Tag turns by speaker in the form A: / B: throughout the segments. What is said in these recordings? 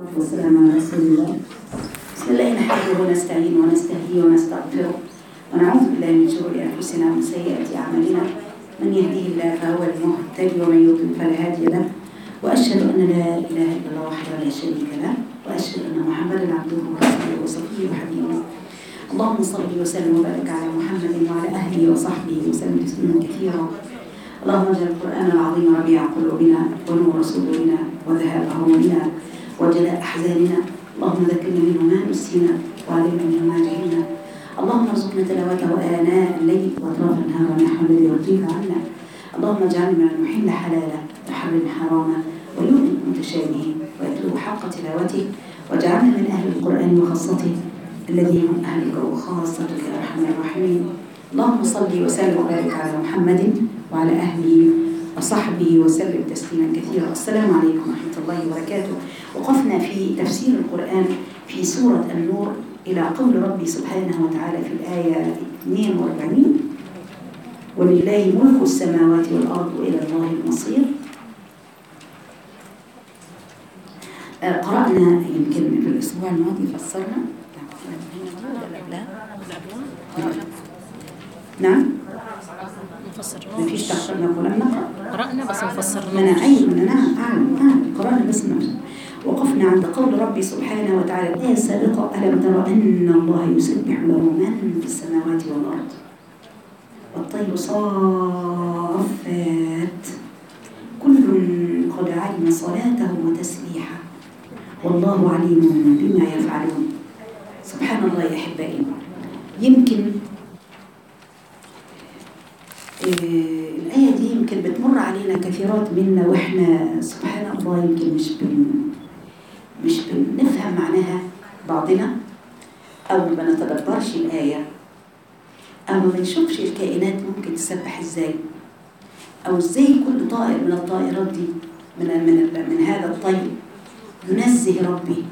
A: والسلام على رسول الله بسم الله نحمده ونستعين ونستهديه ونستغفره ونعوذ بالله من شرور انفسنا ومن سيئات اعمالنا من يهديه الله فهو المهتدي ومن يضلل فلا هادي له واشهد ان لا اله الا الله وحده لا شريك له واشهد ان محمدا عبده ورسوله وصفيه وحبيبه اللهم صل وسلم وبارك على محمد وعلى اهله وصحبه وسلم تسليما كثيرا اللهم اجعل القران العظيم ربيع قلوبنا ونور صدورنا وذهاب همومنا وجلاء أحزاننا اللهم ذكرنا منه ما نسينا وعلمنا منه ما جهلنا اللهم ارزقنا تلاوته آناء الليل وأطراف النهار ونحو الذي يرضيك عنا اللهم اجعلنا من المحل حلالا وحرم حراما ويؤمن متشابه ويتلو حق تلاوته واجعلنا من أهل القرآن وخاصته الذين هم أهلك وخاصتك يا أرحم الراحمين اللهم صل وسلم وبارك على محمد وعلى أهله وصحبه وسلم تسليما كثيرا السلام عليكم ورحمة الله وبركاته وقفنا في تفسير القرآن في سورة النور إلى قول ربي سبحانه وتعالى في الآية 42 ولله ملك السماوات والأرض وإلى الله المصير آه، قرأنا يمكن في الأسبوع الماضي فسرنا نعم
B: مفسر
A: مفيش تفسيرنا ولم نقرأ
B: قرأنا بس مفسر
A: ما انا ايوه ما انا نعم اعلم اعلم قرانا بس نفسه وقفنا عند قول ربي سبحانه وتعالى الآية السابقة ألم ترى أن الله يسبح له من في السماوات والأرض والطير صافات كل قد علم صلاته وتسبيحه والله عليم بما يفعلون سبحان الله يا أحبائي يمكن آه، الآية دي يمكن بتمر علينا كثيرات منا وإحنا سبحان الله يمكن مش بن مش بنفهم معناها بعضنا أو ما بنتدبرش الآية أو ما بنشوفش الكائنات ممكن تسبح إزاي أو إزاي كل طائر من الطائرات دي من من من هذا الطير ينزه ربي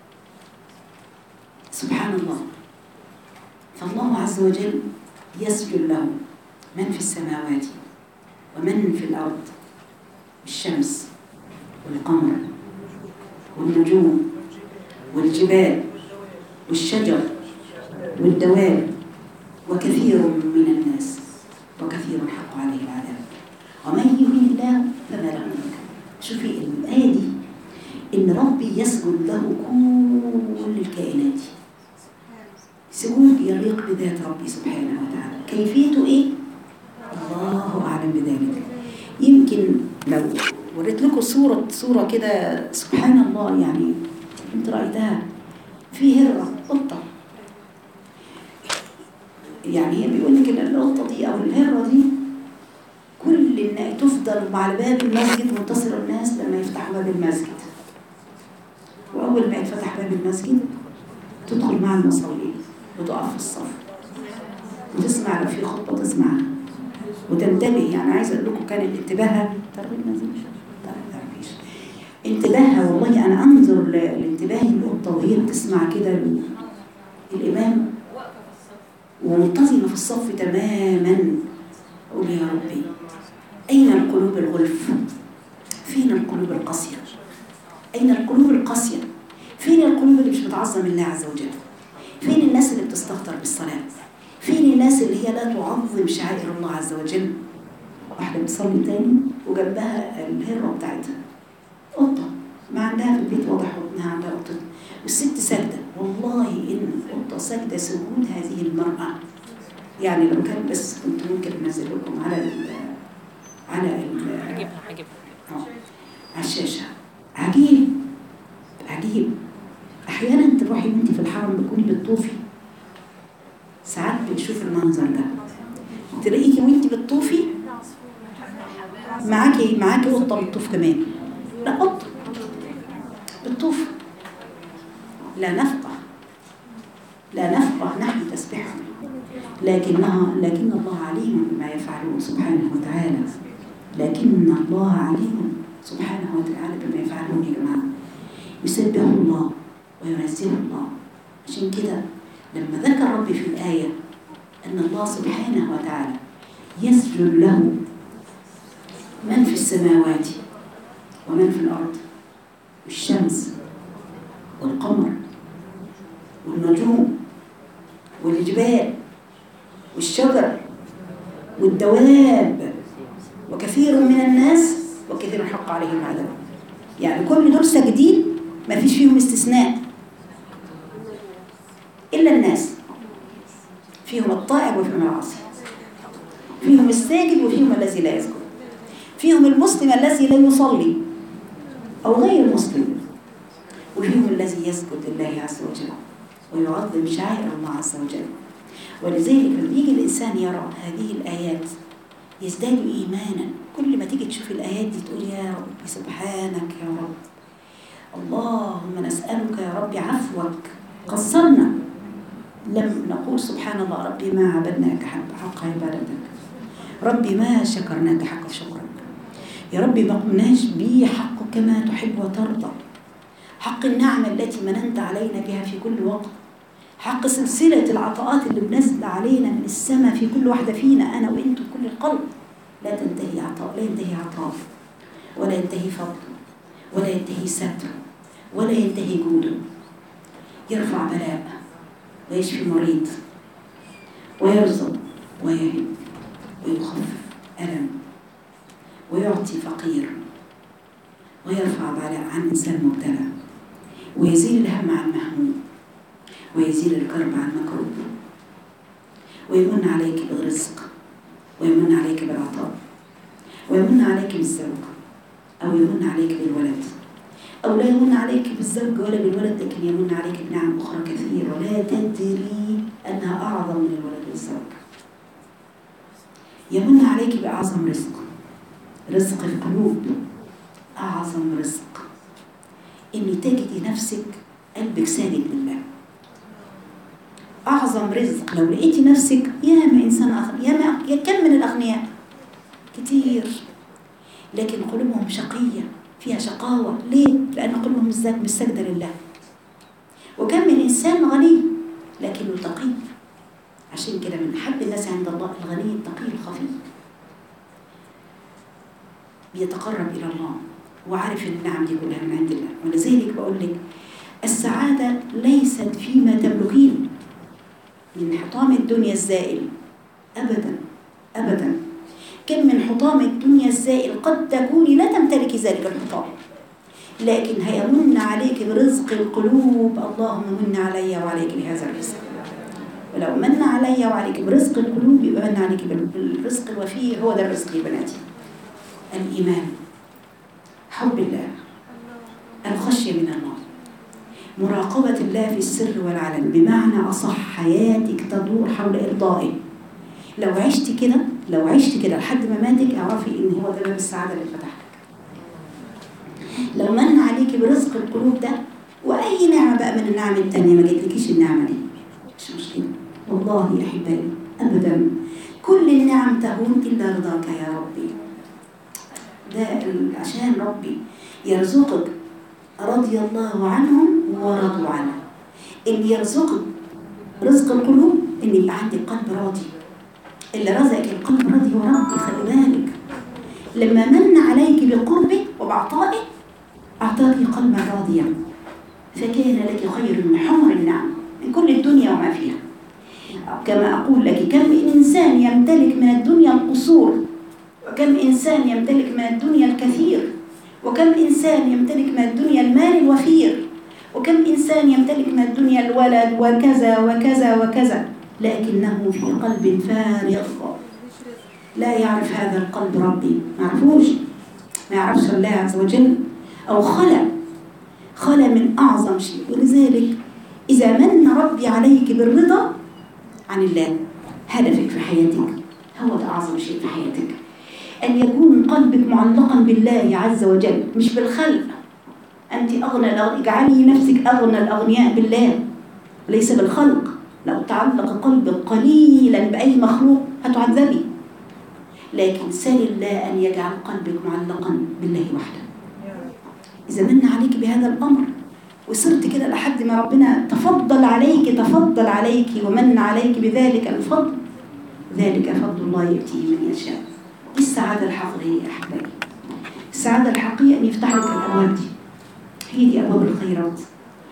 A: سبحان الله فالله عز وجل يسجد له من في السماوات ومن في الأرض الشمس والقمر والنجوم والجبال والشجر والدواب وكثير من الناس وكثير حق عليه العذاب ومن يهن الله فما له من مكرم شوفي الآية دي إن ربي يسجد له كل الكائنات سجود يليق بذات ربي سبحانه وتعالى كيفيته إيه؟ الله أعلم بذلك يمكن لو وريت لكم صورة صورة كده سبحان الله يعني كنت رأيتها في هرة قطة يعني هي بيقول لك ان القطة دي أو الهرة دي كل الناس تفضل مع باب المسجد منتصر الناس لما يفتحوا باب المسجد وأول ما يتفتح باب المسجد تدخل مع المصلين وتقف في الصف وتسمع لو في خطبة تسمعها وتنتبه يعني عايزه اقول لكم كان الانتباه ترغيب نزيل طيب مفيش انتباهها والله انا انظر ل- لانتباه القطه وهي بتسمع كده ال- الامام ومنتظمه في الصف تماما اقول يا ربي اين القلوب الغلف فين القلوب القاسيه اين القلوب القاسيه فين القلوب اللي مش بتعظم الله عز وجل فين الناس اللي بتستهتر بالصلاه فين الناس اللي هي لا تعظم شعائر الله عز وجل واحدة بتصلي تاني وجنبها الهرة بتاعتها قطة ما عندها في البيت واضح انها عندها قطة والست ساجدة والله ان القطة ساجدة سجود هذه المرأة يعني لو كان بس كنت ممكن انزل لكم على ال على ال
B: عجبنا عجبنا
A: آه، على الشاشة عجيب عجيب أحيانا تروحي وانت في الحرم بتكوني بتطوفي ساعات بنشوف المنظر ده تلاقيكي وانت بتطوفي معاكي معاكي قطة بتطوف كمان لا قطة بتطوف لا نفقه لا نفقه نحن تسبحهم لكنها لكن الله عليم بما يفعلون سبحانه وتعالى لكن الله عليم سبحانه وتعالى بما يفعلون يا جماعه يسبح الله وينزه الله عشان كده لما ذكر ربي في الآية أن الله سبحانه وتعالى يسجد له من في السماوات ومن في الأرض والشمس والنجوم والجبال والشجر والدواب وكثير من الناس وكثير حق عليهم العذاب يعني كل دول ساجدين ما فيش فيهم استثناء إلا الناس فيهم الطائع وفيهم العاصي فيهم الساجد وفيهم الذي لا يسجد فيهم المسلم الذي لا يصلي أو غير المسلم وفيهم الذي يسجد لله عز وجل ويعظم شعائر الله عز وجل ولذلك لما يجي الإنسان يرى هذه الآيات يزداد إيمانا كل ما تيجي تشوف الآيات دي تقول يا رب سبحانك يا رب اللهم نسألك يا رب عفوك قصرنا لم نقول سبحان الله ربي ما عبدناك حق حق عبادتك ربي ما شكرناك حق شكرك يا ربي ما قمناش به حق كما تحب وترضى حق النعمة التي مننت علينا بها في كل وقت حق سلسلة العطاءات اللي بنزل علينا من السماء في كل واحدة فينا أنا وإنت كل القلب لا تنتهي عطاء لا ينتهي عطاء ولا ينتهي فضل ولا ينتهي ستر ولا ينتهي جوده يرفع بلاء ويشفي مريض ويرزق ويهب ويخفف ألم ويعطي فقير ويرفع بلاء عن إنسان مبتلى ويزيل الهم عن مهموم ويزيل الكرب عن مكروب ويمن عليك بالرزق ويمن عليك بالعطاء ويمن عليك بالزوج أو يمن عليك بالولد أو لا يمن عليك بالزوج ولا بالولد لكن يمن عليك بنعم أخرى كثيرة ولا تدري أنها أعظم من الولد والزوج يمن عليك بأعظم رزق رزق القلوب أعظم رزق إن تجدي نفسك قلبك ساجد لله أعظم رزق لو لقيتي نفسك ياما إنسان آخر ياما يا كم من الأغنياء كتير لكن قلوبهم شقية فيها شقاوة ليه؟ لأن قلوبهم بالذات مش ساجدة لله وكم من إنسان غني لكنه تقي عشان كده من أحب الناس عند الله الغني التقي الخفي بيتقرب إلى الله وعارف ان النعم دي كلها من عند الله ولذلك بقول لك السعادة ليست فيما تملكين من حطام الدنيا الزائل أبدا أبدا كم من حطام الدنيا الزائل قد تكوني لا تمتلكي ذلك الحطام لكن هيمن عليك برزق القلوب اللهم من علي وعليك بهذا الرزق ولو من علي وعليك برزق القلوب يبقى من عليك بالرزق الوفير هو ده الرزق يا بناتي الإيمان حب الله الخشية من الله مراقبة الله في السر والعلن بمعنى أصح حياتك تدور حول إرضائه لو عشت كده لو عشت كده لحد ما ماتك اعرفي ان هو ده باب السعادة اللي فتح لك لو من عليك برزق القلوب ده وأي نعمة بقى من النعم التانية ما جاتلكيش النعمة دي مش مشكلة والله يا أحبائي أبدا كل النعم تهون إلا رضاك يا ربي ده عشان ربي يرزقك رضي الله عنهم ورضوا عنه اللي يرزقك رزق القلوب ان يبقى عندك قلب راضي اللي رزقك القلب راضي هو ربي خلي بالك لما من عليك بقربه وبعطائه اعطاك قلبا راضيا فكان لك خير من حمر النعم من كل الدنيا وما فيها كما اقول لك كم من انسان يمتلك من الدنيا القصور وكم إنسان يمتلك من الدنيا الكثير وكم إنسان يمتلك من الدنيا المال الوفير وكم إنسان يمتلك من الدنيا الولد وكذا وكذا وكذا لكنه في قلب فارغ لا يعرف هذا القلب ربي ما يعرفوش ما يعرفش الله عز وجل أو خلى خلى من أعظم شيء ولذلك إذا من ربي عليك بالرضا عن الله هدفك في حياتك هو ده أعظم شيء في حياتك أن يكون قلبك معلقا بالله عز وجل مش بالخلق أنت أغنى الأغنياء اجعلي نفسك أغنى الأغنياء بالله ليس بالخلق لو تعلق قلبك قليلا بأي مخلوق هتعذبي لكن سل الله أن يجعل قلبك معلقا بالله وحده إذا من عليك بهذا الأمر وصرت كده لحد ما ربنا تفضل عليك تفضل عليك ومن عليك بذلك الفضل ذلك فضل الله يؤتيه من يشاء دي السعادة الحقيقية يا أحبابي السعادة الحقيقية أن يفتح لك الأبواب دي هي دي أبواب الخيرات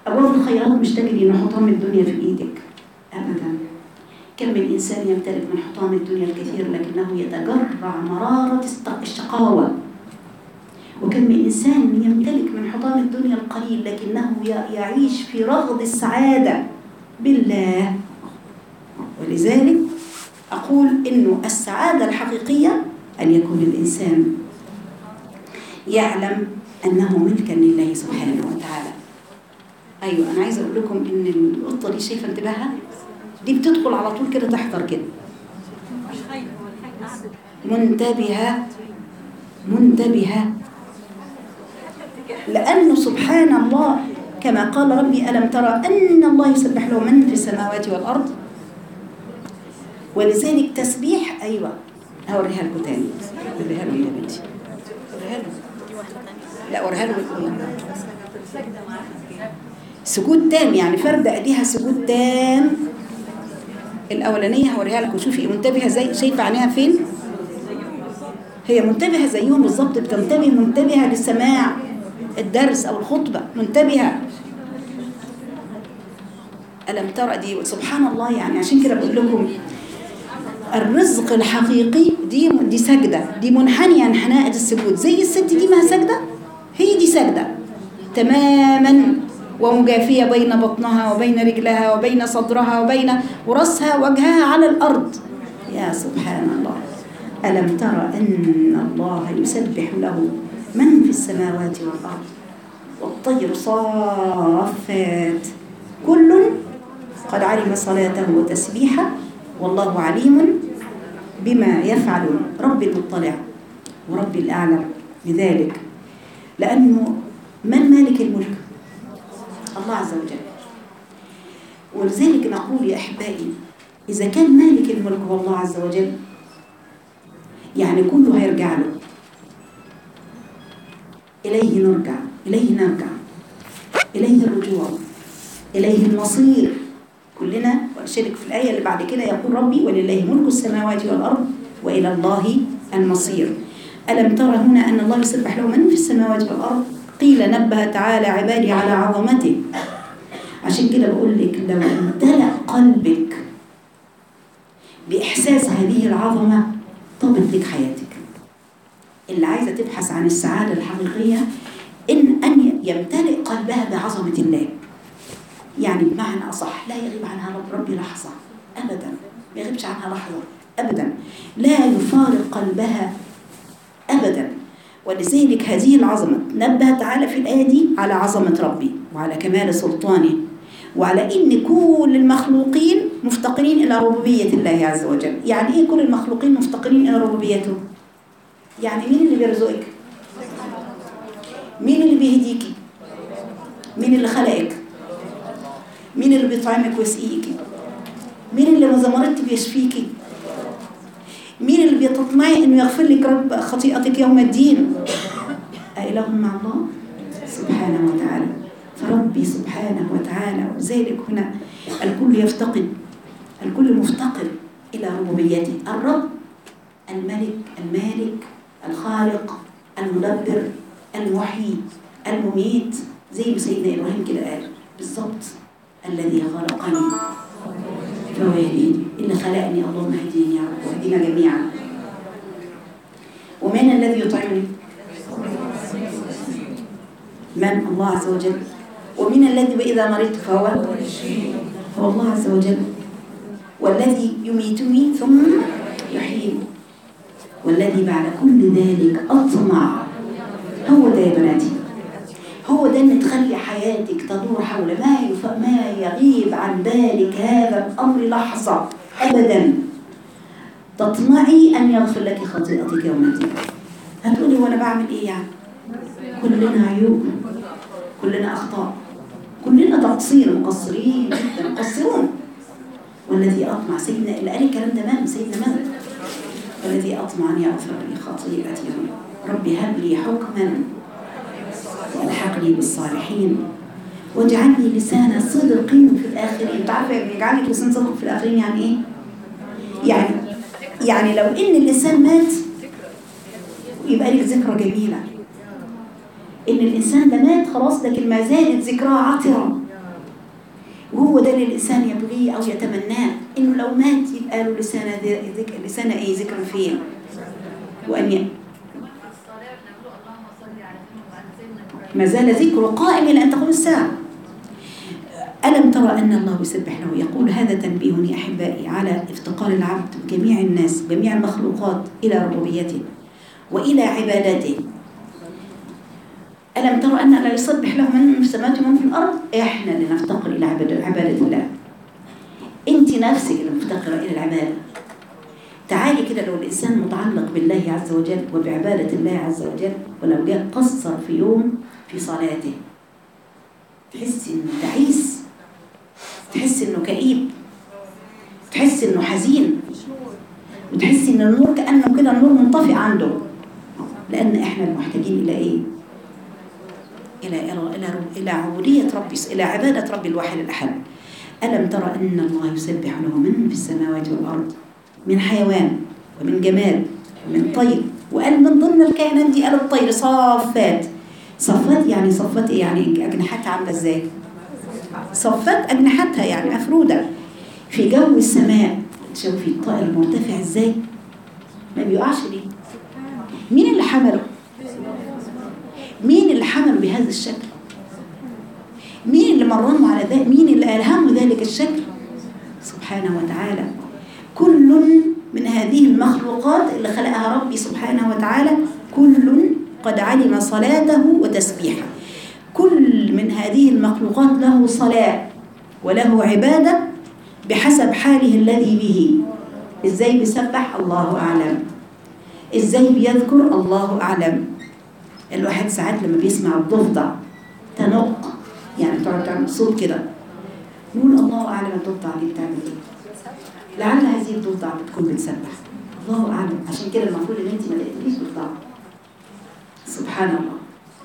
A: أبواب الخيرات مش تجري إن حطام الدنيا في إيدك أبدا كم من إنسان يمتلك من حطام الدنيا الكثير لكنه يتجرع مرارة الست- الشقاوة وكم من إنسان يمتلك من حطام الدنيا القليل لكنه ي- يعيش في رغد السعادة بالله ولذلك أقول إنه السعادة الحقيقية أن يكون الإنسان يعلم أنه ملكا لله سبحانه وتعالى أيوة أنا عايزة أقول لكم إن القطة دي شايفة انتباهها دي بتدخل على طول كده تحضر كده منتبهة منتبهة لأنه سبحان الله كما قال ربي ألم ترى أن الله يسبح له من في السماوات والأرض ولذلك تسبيح أيوة هوريها لكم تاني وريها لهم يا بنتي وريها لهم لا وريها لهم سجود تام يعني فرد ايديها سجود تام الاولانيه هوريها لكم شوفي منتبهه ازاي شايفه عينيها فين هي منتبهه زيهم بالظبط بتنتبه منتبهه لسماع الدرس او الخطبه منتبهه الم ترى دي سبحان الله يعني عشان كده بقول لكم الرزق الحقيقي دي دي سجده دي منحنيه انحناء السجود زي الست دي ما سجده هي دي سجده تماما ومجافية بين بطنها وبين رجلها وبين صدرها وبين ورأسها وجهها على الأرض يا سبحان الله ألم تر أن الله يسبح له من في السماوات والأرض والطير صافات كل قد علم صلاته وتسبيحه والله عليم بما يفعل رب المطلع ورب الأعلم بذلك لأنه من مالك الملك الله عز وجل ولذلك نقول يا أحبائي إذا كان مالك الملك هو الله عز وجل يعني كله هيرجع له إليه نرجع إليه نرجع إليه الرجوع إليه المصير كلنا وأشارك في الآية اللي بعد كده يقول ربي ولله ملك السماوات والأرض وإلى الله المصير ألم تر هنا أن الله يسبح له من في السماوات والأرض قيل نبه تعالى عبادي على عظمته عشان كده بقول لك لو امتلأ قلبك بإحساس هذه العظمة طابت لك حياتك اللي عايزة تبحث عن السعادة الحقيقية إن أن يمتلئ قلبها بعظمة الله يعني بمعنى أصح لا يغيب عنها رب ربي لحظة أبدا ما يغيبش عنها لحظة أبدا لا يفارق قلبها أبدا ولذلك هذه العظمة نبه تعالى في الآية دي على عظمة ربي وعلى كمال سلطانه وعلى إن كل المخلوقين مفتقرين إلى ربوبية الله عز وجل يعني إيه كل المخلوقين مفتقرين إلى ربوبيته يعني مين اللي بيرزقك مين اللي بيهديكي مين اللي خلقك مين اللي بيطعمك ويسقيكي مين اللي إذا مرضت بيشفيكي مين اللي بتطمعي انه يغفر لك رب خطيئتك يوم الدين أإله مع الله سبحانه وتعالى فربي سبحانه وتعالى وذلك هنا الكل يفتقد الكل مفتقر إلى ربوبيته الرب الملك المالك الخالق المدبر المحيي المميت زي ما سيدنا إبراهيم كده قال بالظبط الذي خلقني فهو يهديني اللي خلقني اللهم اهديني يا رب واهدنا جميعا ومن الذي يطعمني من الله عز وجل ومن الذي إذا مرضت فهو هو الله عز وجل والذي يميتني ثم يحييني والذي بعد كل ذلك أطمع هو ده يا بناتي هو ده ان تخلي حياتك تدور حول ما يف... ما يغيب عن بالك هذا الامر لحظه ابدا تطمعي ان يغفر لك خطيئتك يوم الدين هتقولي وانا بعمل ايه يعني كلنا عيوب كلنا اخطاء كلنا تقصير مقصرين جدا مقصرون والذي اطمع سيدنا اللي قال الكلام ده من سيدنا من والذي اطمع ان يغفر لي خطيئتي يوم ربي هب لي حكما والحقني بالصالحين واجعل لي لسان صدق في الاخرين انت عارفه يجعل لك لسان صدق في الاخرين يعني ايه يعني يعني لو ان الانسان مات يبقى لك ذكرى جميله ان الانسان ده مات خلاص لكن ما زالت ذكراه عطره وهو ده اللي الإنسان يبغيه أو يتمناه إنه لو مات يبقى له لسان ذكر لسان إيه ذكر فين وأن ي... ما زال ذكره قائم إلى أن تقوم الساعة ألم ترى أن الله يسبح له يقول هذا تنبيه يا أحبائي على افتقار العبد جميع الناس جميع المخلوقات إلى ربوبيته وإلى عبادته ألم ترى أن لا يسبح له من في السماوات ومن في الأرض إحنا اللي نفتقر إلى عبادة, عبادة الله أنت نفسك اللي مفتقرة إلى العبادة تعالي كده لو الإنسان متعلق بالله عز وجل وبعبادة الله عز وجل ولو جاء قصر في يوم في صلاته تحس إنه تعيس تحس إنه كئيب تحس إنه حزين وتحس إن النور كأنه كده النور منطفئ عنده لأن إحنا المحتاجين إلى إيه؟ إلى إلى إلى إلى عبودية ربي إلى عبادة ربي الواحد الأحد ألم ترى أن الله يسبح له من في السماوات والأرض من حيوان ومن جمال ومن طير وقال من ضمن الكائنات دي قال الطير صافات صفات يعني صفات إيه؟ يعني أجنحتها عاملة إزاي؟ صفات أجنحتها يعني مفرودة في جو السماء شوفي الطائر مرتفع إزاي؟ ما بيقعش ليه؟ مين اللي حمله؟ مين اللي حمله بهذا الشكل؟ مين اللي مرنه على ذلك؟ مين اللي ألهمه ذلك الشكل؟ سبحانه وتعالى كل من هذه المخلوقات اللي خلقها ربي سبحانه وتعالى كل قد علم صلاته وتسبيحه كل من هذه المخلوقات له صلاة وله عبادة بحسب حاله الذي به ازاي بيسبح الله أعلم ازاي بيذكر الله أعلم الواحد ساعات لما بيسمع الضفدع تنق يعني تقعد تعمل صوت كده نقول الله أعلم الضفدع دي بتعمل ايه لعل هذه الضفدع بتكون بتسبح الله أعلم عشان كده المفروض ان انت ما تقتليش ضفدع سبحان الله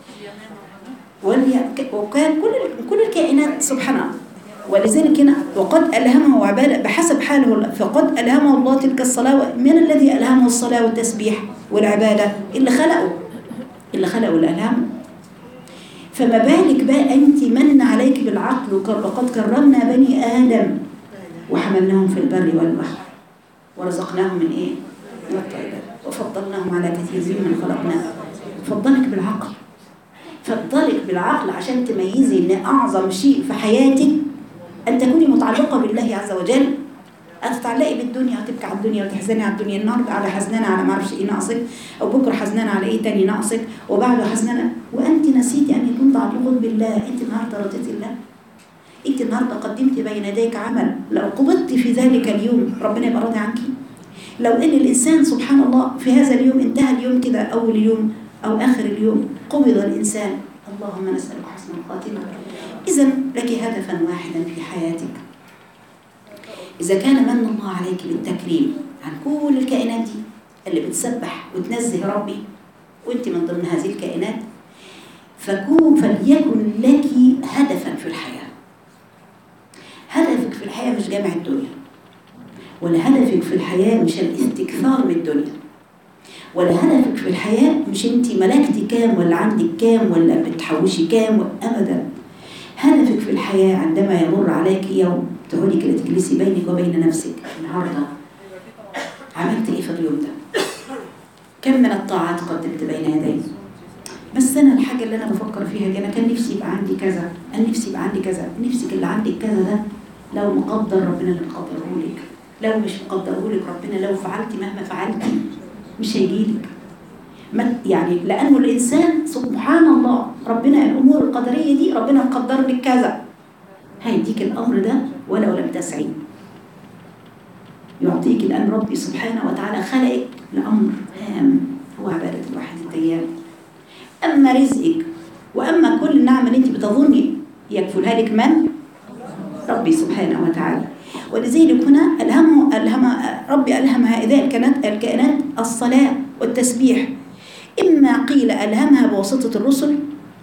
A: وكان كل كل الكائنات سبحان الله ولذلك هنا وقد ألهمه عبادة بحسب حاله فقد ألهمه الله تلك الصلاة من الذي ألهمه الصلاة والتسبيح والعبادة اللي خلقه اللي خلقه الألهام فما بالك بقى أنت من عليك بالعقل وقد كرمنا بني آدم وحملناهم في البر والبحر ورزقناهم من إيه؟ من الطيبات وفضلناهم على كثير من خلقنا فضلك بالعقل فضلك بالعقل عشان تميزي ان اعظم شيء في حياتك ان تكوني متعلقه بالله عز وجل هتتعلقي بالدنيا وتبكي على الدنيا وتحزني على الدنيا النهارده على حزنانه على ما اعرفش ايه ناقصك او بكره حزنانه على ايه تاني ناقصك وبعده حزنانه وانت نسيتي ان يكون تعلقك بالله انت النهارده رضيتي الله انت النهارده قدمت بين يديك عمل لو قبضت في ذلك اليوم ربنا يبقى راضي عنك لو ان الانسان سبحان الله في هذا اليوم انتهى اليوم كده اول اليوم أو آخر اليوم قبض الإنسان اللهم نسألك حسن الخاتمة إذا لك هدفا واحدا في حياتك إذا كان من الله عليك بالتكريم عن كل الكائنات دي اللي بتسبح وتنزه ربي وانت من ضمن هذه الكائنات فكون فليكن لك هدفا في الحياة هدفك في الحياة مش جامع الدنيا ولا هدفك في الحياة مش الاستكثار من الدنيا ولا هدفك في الحياة مش انت ملكتي كام ولا عندك كام ولا بتحوشي كام ابدا هدفك في الحياة عندما يمر عليك يوم تقولي كده تجلسي بينك وبين نفسك النهارده عملت ايه في اليوم ده كم من الطاعات قدمت بين يدي بس انا الحاجه اللي انا بفكر فيها دي انا كان نفسي يبقى عندي كذا انا نفسي يبقى عندي كذا نفسك اللي عندك كذا ده لو مقدر ربنا اللي مقدره لك لو مش مقدره لك ربنا لو فعلتي مهما فعلتي مش هيجيلك يعني لأنه الإنسان سبحان الله ربنا الأمور القدرية دي ربنا مقدر لك كذا هيديك الأمر ده ولو لم تسعي يعطيك لأن ربي سبحانه وتعالى خلقك لأمر هام هو عبادة الواحد الديان أما رزقك وأما كل النعم اللي أنت بتظني يكفلها لك من؟ ربي سبحانه وتعالى ولذلك هنا ألهمه ألهم ربي ألهم هؤلاء الكائنات الكائنات الصلاة والتسبيح إما قيل ألهمها بواسطة الرسل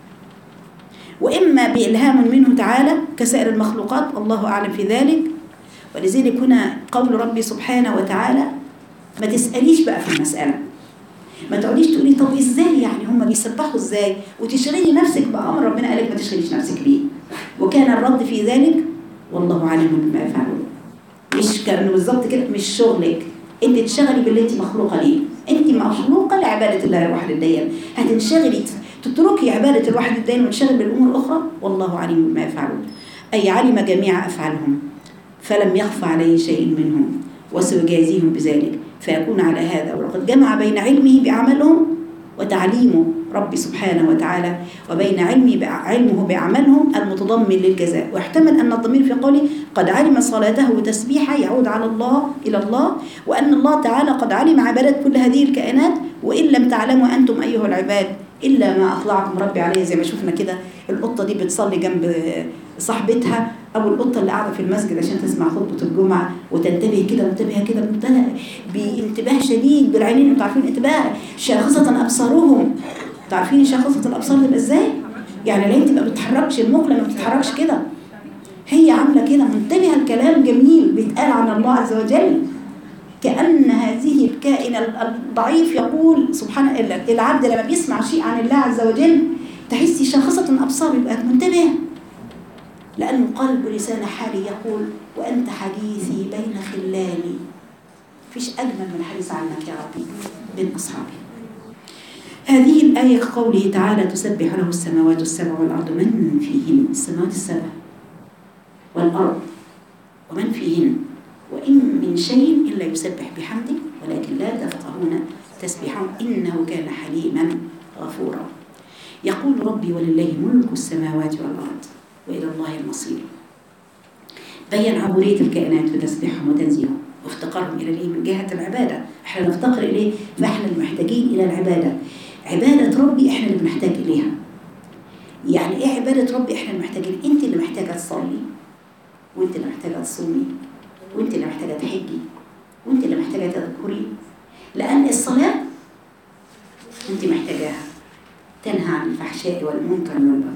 A: وإما بإلهام منه تعالى كسائر المخلوقات الله أعلم في ذلك ولذلك هنا قول ربي سبحانه وتعالى ما تسأليش بقى في المسألة ما تقعديش تقولي طب ازاي يعني هم بيسبحوا ازاي وتشغلي نفسك بأمر ربنا قالك ما تشغليش نفسك بيه وكان الرد في ذلك والله عليم بما يفعلون مش كانه بالظبط كده مش شغلك انت تشتغلي باللي انت مخلوقه ليه انت مخلوقه لعباده الله الواحد الديان هتنشغلي تتركي عباده الواحد الديان وتنشغلي بالامور الاخرى والله عليم بما يفعلون اي علم جميع افعالهم فلم يخفى عليه شيء منهم وسيجازيهم بذلك فيكون على هذا وقد جمع بين علمه بعملهم وتعليمه ربي سبحانه وتعالى وبين علمي علمه بعملهم المتضمن للجزاء واحتمل أن الضمير في قوله قد علم صلاته وتسبيحه يعود على الله إلى الله وأن الله تعالى قد علم عبادة كل هذه الكائنات وإن لم تعلموا أنتم أيها العباد إلا ما أطلعكم ربي عليه زي ما شفنا كده القطة دي بتصلي جنب صاحبتها أو القطة اللي قاعدة في المسجد عشان تسمع خطبة الجمعة وتنتبه كده منتبهة كده منتبه بانتباه شديد بالعينين انتوا عارفين انتباه شاخصة أبصارهم انتوا عارفين شاخصة الأبصار تبقى ازاي؟ يعني العين تبقى ما بتتحركش المخ لما بتتحركش كده هي عاملة كده منتبهة الكلام جميل بيتقال عن الله عز وجل كأن هذه الكائن الضعيف يقول سبحان العبد لما بيسمع شيء عن الله عز وجل تحسي شاخصة أبصار يبقى منتبه لأنه قلب لسان حالي يقول وأنت حديثي بين خلاني فيش أجمل من الحديث عنك يا ربي بين أصحابي هذه الآية قوله تعالى تسبح له السماوات السبع والأرض من فيهن السماوات السبع والأرض ومن فيهن وإن من شيء إلا يسبح بحمده ولكن لا تفقهون تسبحهم إنه كان حليما غفورا يقول ربي ولله ملك السماوات والأرض وإلى الله المصير بين عبودية الكائنات وتسبيحهم وتنزيههم وافتقارهم إلى إليه من جهة العبادة احنا نفتقر إليه فاحنا المحتاجين إلى العبادة عبادة ربي احنا اللي بنحتاج إليها يعني إيه عبادة ربي احنا اللي محتاجين أنت اللي محتاجة تصلي وأنت اللي محتاجة تصومي وأنت اللي محتاجة تحجي وأنت اللي محتاجة تذكري لأن الصلاة أنت محتاجاها تنهى عن الفحشاء والمنكر والبغي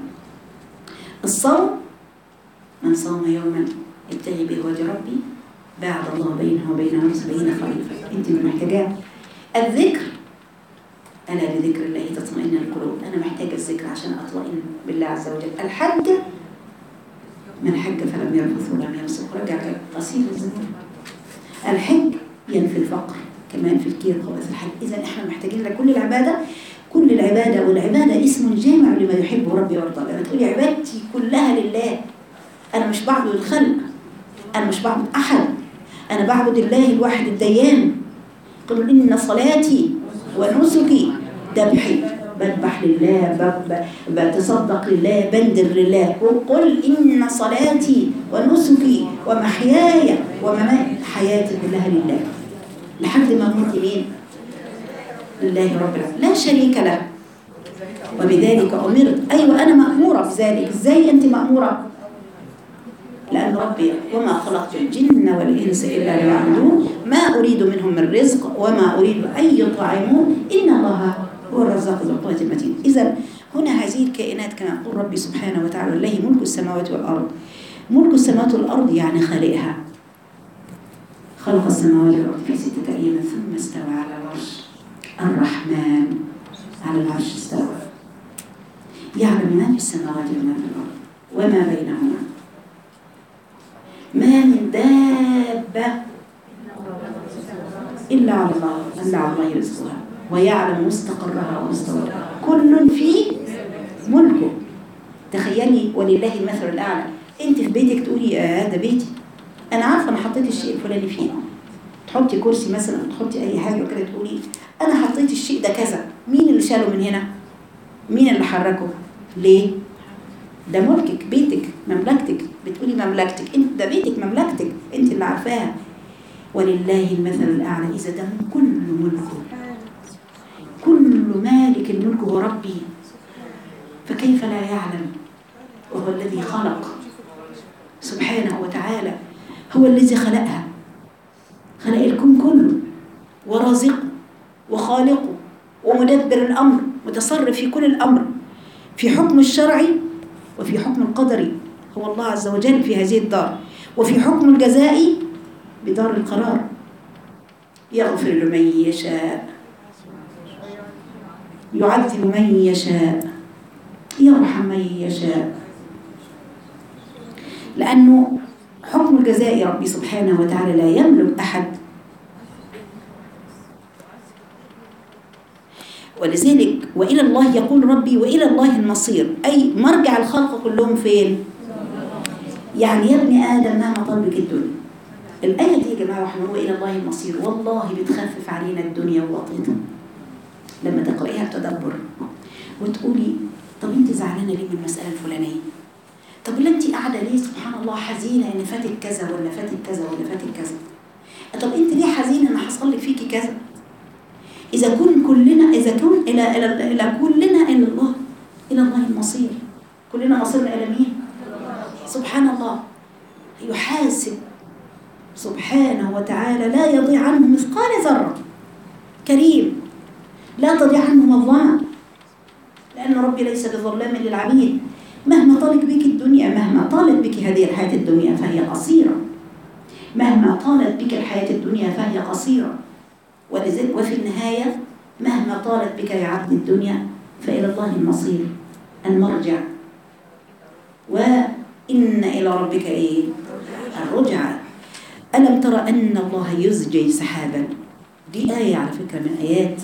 A: الصوم من صام يوما يبتغي به وجه ربي باعد الله بينه وبين سبعين خريفا انت اللي محتاجاه الذكر انا بذكر الله تطمئن القلوب انا محتاجه الذكر عشان اطمئن بالله عز وجل الحج من حج فلم يرفث ولم يفسق رجع قصير الذنوب الحج ينفي الفقر كما ينفي الكير خبث الحج اذا احنا محتاجين لكل العباده كل العبادة والعبادة اسم جامع لما يحبه ربي ويرضى لما تقولي عبادتي كلها لله أنا مش بعبد الخلق أنا مش بعبد أحد أنا بعبد الله الواحد الديان قل إن صلاتي ونسكي ذبحي بذبح لله بتصدق لله بندر لله قل إن صلاتي ونسكي ومحياي ومماتي حياتي كلها لله لحد ما أموت مين؟ لله رب العالمين لا شريك له وبذلك أمرت أيوة أنا مأمورة بذلك إزاي أنت مأمورة لأن ربي وما خلقت الجن والإنس إلا ليعبدون ما أريد منهم من رزق وما أريد أن يطعمون إن الله هو الرزاق ذو القوة المتين إذا هنا هذه الكائنات كما يقول ربي سبحانه وتعالى لله ملك السماوات والأرض ملك السماوات والأرض يعني خالقها خلق السماوات والأرض في ستة أيام ثم استوى على العرش الرحمن على العرش استوى يعلم ما في السماوات وما في الأرض وما بينهما ما من دابة إلا على الله إلا على الله رزقها ويعلم مستقرها ومستودعها كل في ملكه تخيلي ولله المثل الأعلى أنت في بيتك تقولي آه ده بيتي أنا عارفة أنا حطيت الشيء الفلاني فيه تحطي كرسي مثلا تحطي أي حاجة وكده تقولي أنا حطيت الشيء ده كذا مين اللي شاله من هنا مين اللي حركه ليه ده ملكك بيتك مملكتك بتقولي مملكتك انت ده بيتك مملكتك انت اللي عارفاها ولله المثل الاعلى اذا ده كل ملكه كل مالك الملك هو ربي فكيف لا يعلم وهو الذي خلق سبحانه وتعالى هو الذي خلقها خلق الكون كله ورازقه وخالقه ومدبر الأمر متصرف في كل الأمر في حكم الشرعي وفي حكم القدري هو الله عز وجل في هذه الدار وفي حكم الجزائي بدار القرار يغفر لمن يشاء يعذب من يشاء يرحم من يشاء لأنه حكم الجزاء ربي سبحانه وتعالى لا يملك أحد ولذلك وإلى الله يقول ربي وإلى الله المصير أي مرجع الخلق كلهم فين؟ يعني يا ابن آدم مهما طلبك الدنيا الآية دي يا جماعة واحنا هو إلى الله المصير والله بتخفف علينا الدنيا ووطيتها لما تقرأيها بتدبر وتقولي طب انت زعلانة ليه من المسألة الفلانية؟ طب لا انت قاعدة ليه سبحان الله حزينة ان فاتك كذا ولا فاتك كذا ولا فاتك كذا؟ طب انت ليه حزينة ان حصل لك فيكي كذا؟ إذا كن كلنا إذا كن إلى إلى إلى كلنا إلى الله إلى الله المصير كلنا مصيرنا إلى مين؟ سبحان الله يحاسب سبحانه وتعالى لا يضيع عنه مثقال ذرة كريم لا تضيع عنه مظلمة لأن ربي ليس بظلام للعبيد مهما طالت بك الدنيا مهما طالت بك هذه الحياة الدنيا فهي قصيرة مهما طالت بك الحياة الدنيا فهي قصيرة ولذلك وفي النهاية مهما طالت بك يا عبد الدنيا فإلى الله المصير المرجع وإن إلى ربك إيه الرجعة ألم ترى أن الله يزجي سحابا دي آية على فكرة من آيات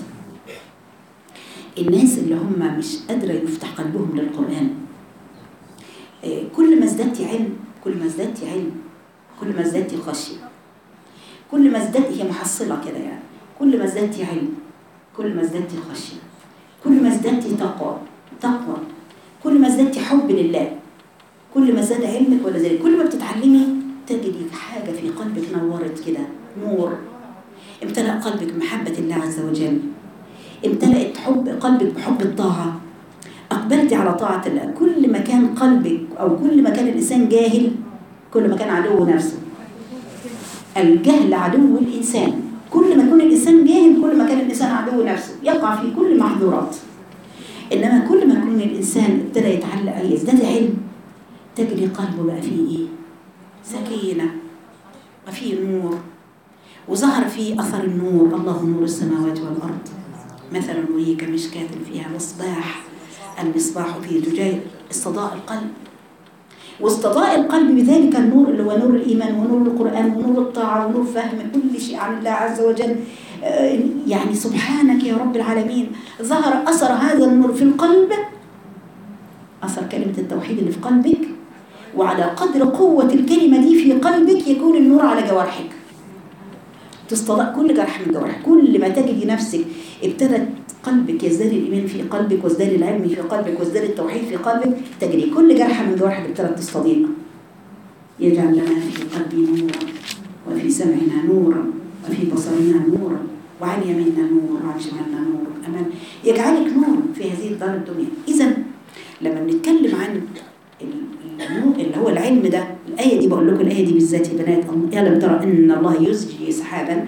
A: الناس اللي هم مش قادرة يفتح قلبهم للقرآن آه، كل ما ازددت علم كل ما ازددت علم كل ما ازددت خشية كل ما ازددت هي محصلة كده يعني كل ما ازددت علم كل ما ازددت خشية كل ما ازددت تقوى تقوى كل ما ازددت حب لله كل ما زاد علمك ولا زاد كل ما بتتعلمي تجدي حاجة في قلبك نورت كده نور امتلأ قلبك محبة الله عز وجل امتلأت حب قلبك بحب الطاعة أقبلت على طاعة الله كل ما كان قلبك أو كل ما كان الإنسان جاهل كل ما كان عدو نفسه الجهل عدو الإنسان كل ما يكون الإنسان جاهل كل ما كان الإنسان عدو نفسه يقع في كل المحظورات إنما كل ما يكون الإنسان ابتدى يتعلق يزداد علم تجري قلبه بقى فيه إيه؟ سكينة وفيه نور وظهر فيه أثر النور الله نور السماوات والأرض مثل نوره كمشكاة فيها مصباح المصباح في زجاج استضاء القلب واستضاء القلب بذلك النور اللي هو نور الإيمان ونور القرآن ونور الطاعة ونور فهم كل شيء عن الله عز وجل آه، يعني سبحانك يا رب العالمين ظهر أثر هذا النور في القلب أثر كلمة التوحيد اللي في قلبك وعلى قدر قوة الكلمة دي في قلبك يكون النور على جوارحك تستضاء كل جرح من جوارحك كل ما تجدي نفسك ابتدت قلبك يزداد الإيمان في قلبك وازداد العلم في قلبك وازداد التوحيد في قلبك تجري كل جرح من جوارحك ابتدت تستضيء يجعل لنا في قلبي نورا وفي سمعنا نورا وفي بصرنا نورا وعن يميننا نور وعن شمالنا نور أمان يجعلك نور في هذه الدار الدنيا إذا لما بنتكلم عن ال- النور اللي هو العلم ده الآية دي بقول لكم الآية دي بالذات يا بنات ألم ترى أن الله يزجي سحابا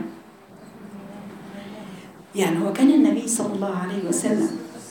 A: يعني هو كان النبي صلى الله عليه وسلم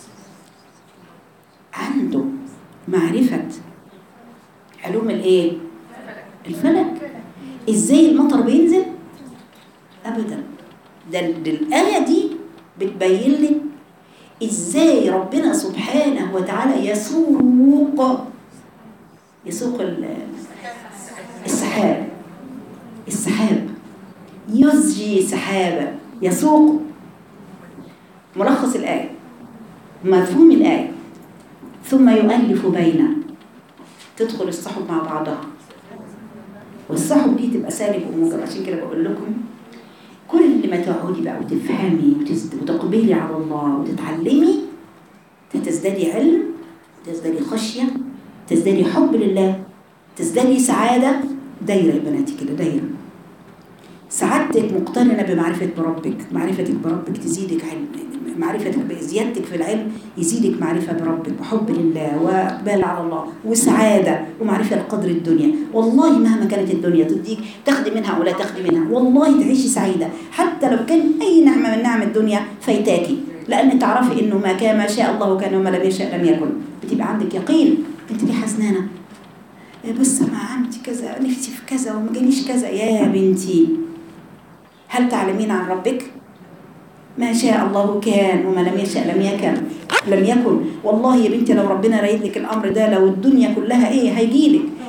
A: عنده معرفة علوم الايه؟ الفلك ازاي المطر بينزل؟ ابدا ده ده الآية دي بتبين لك ازاي ربنا سبحانه وتعالى يسوق يسوق ال- السحاب السحاب يزجي سحابا يسوق ملخص الآية مفهوم الآية ثم يؤلف بين تدخل الصحب مع بعضها والصحب دي تبقى سالب وموجب عشان كده بقول لكم كل ما تقعدي بقى وتفهمي وتز- وتقبلي على الله وتتعلمي تزدادي علم تزدادي خشية تزدادي حب لله تزدادي سعادة دايرة يا بناتي كده دايرة سعادتك مقترنة بمعرفة بربك معرفتك بربك تزيدك علم معرفتك زيادتك في العلم يزيدك معرفة بربك وحب لله وإقبال على الله وسعادة ومعرفة لقدر الدنيا والله مهما كانت الدنيا تديك تاخدي منها ولا تاخدي منها والله تعيشي سعيدة حتى لو كان أي نعمة من نعم الدنيا فايتاكي لأن تعرفي إنه ما كان ما شاء الله كان وما لم يشاء لم يكن بتبقى عندك يقين أنت ليه حزنانة إيه بس ما عملت كذا نفسي في كذا وما جاليش كذا يا بنتي هل تعلمين عن ربك؟ ما شاء الله كان وما لم يشاء لم يكن لم يكن والله يا بنتي لو ربنا رايد لك الامر ده لو الدنيا كلها ايه هيجيلك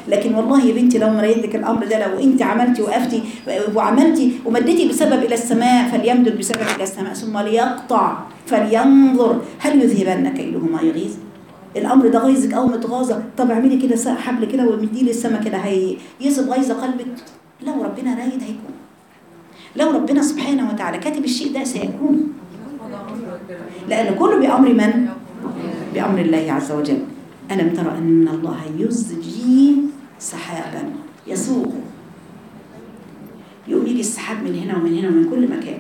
A: لكن والله يا بنتي لو مريت لك الامر ده لو انت عملتي وقفتي وعملتي ومدتي بسبب الى السماء فليمدد بسبب الى السماء ثم ليقطع فلينظر هل يذهبن كيده ما يغيظ الامر ده غيظك او متغاظه طب اعملي كده سا- حبل كده ومديه للسماء كده هي يصب غيظ قلبك لو ربنا رايد هيكون لو ربنا سبحانه وتعالى كاتب الشيء ده سيكون لأن كله بأمر من؟ بأمر الله عز وجل ألم ترى أن الله يزجي سحابا يسوق يقوم يجي السحاب من هنا ومن هنا ومن كل مكان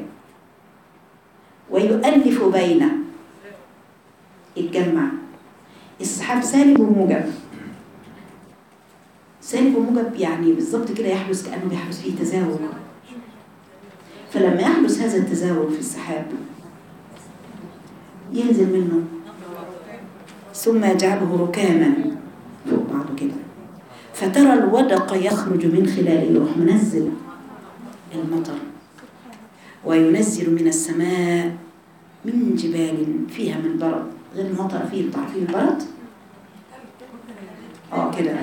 A: ويؤلف بين الجمع السحاب سالب وموجب سالب وموجب يعني بالظبط كده يحدث كأنه بيحدث فيه تزاوج فلما يحدث هذا التزاوج في السحاب ينزل منه ثم يجعله ركاما فوق بعضه كده فترى الودق يخرج من خلاله يروح منزل المطر وينزل من السماء من جبال فيها من برد غير المطر فيه انتوا عارفين البرد اه كده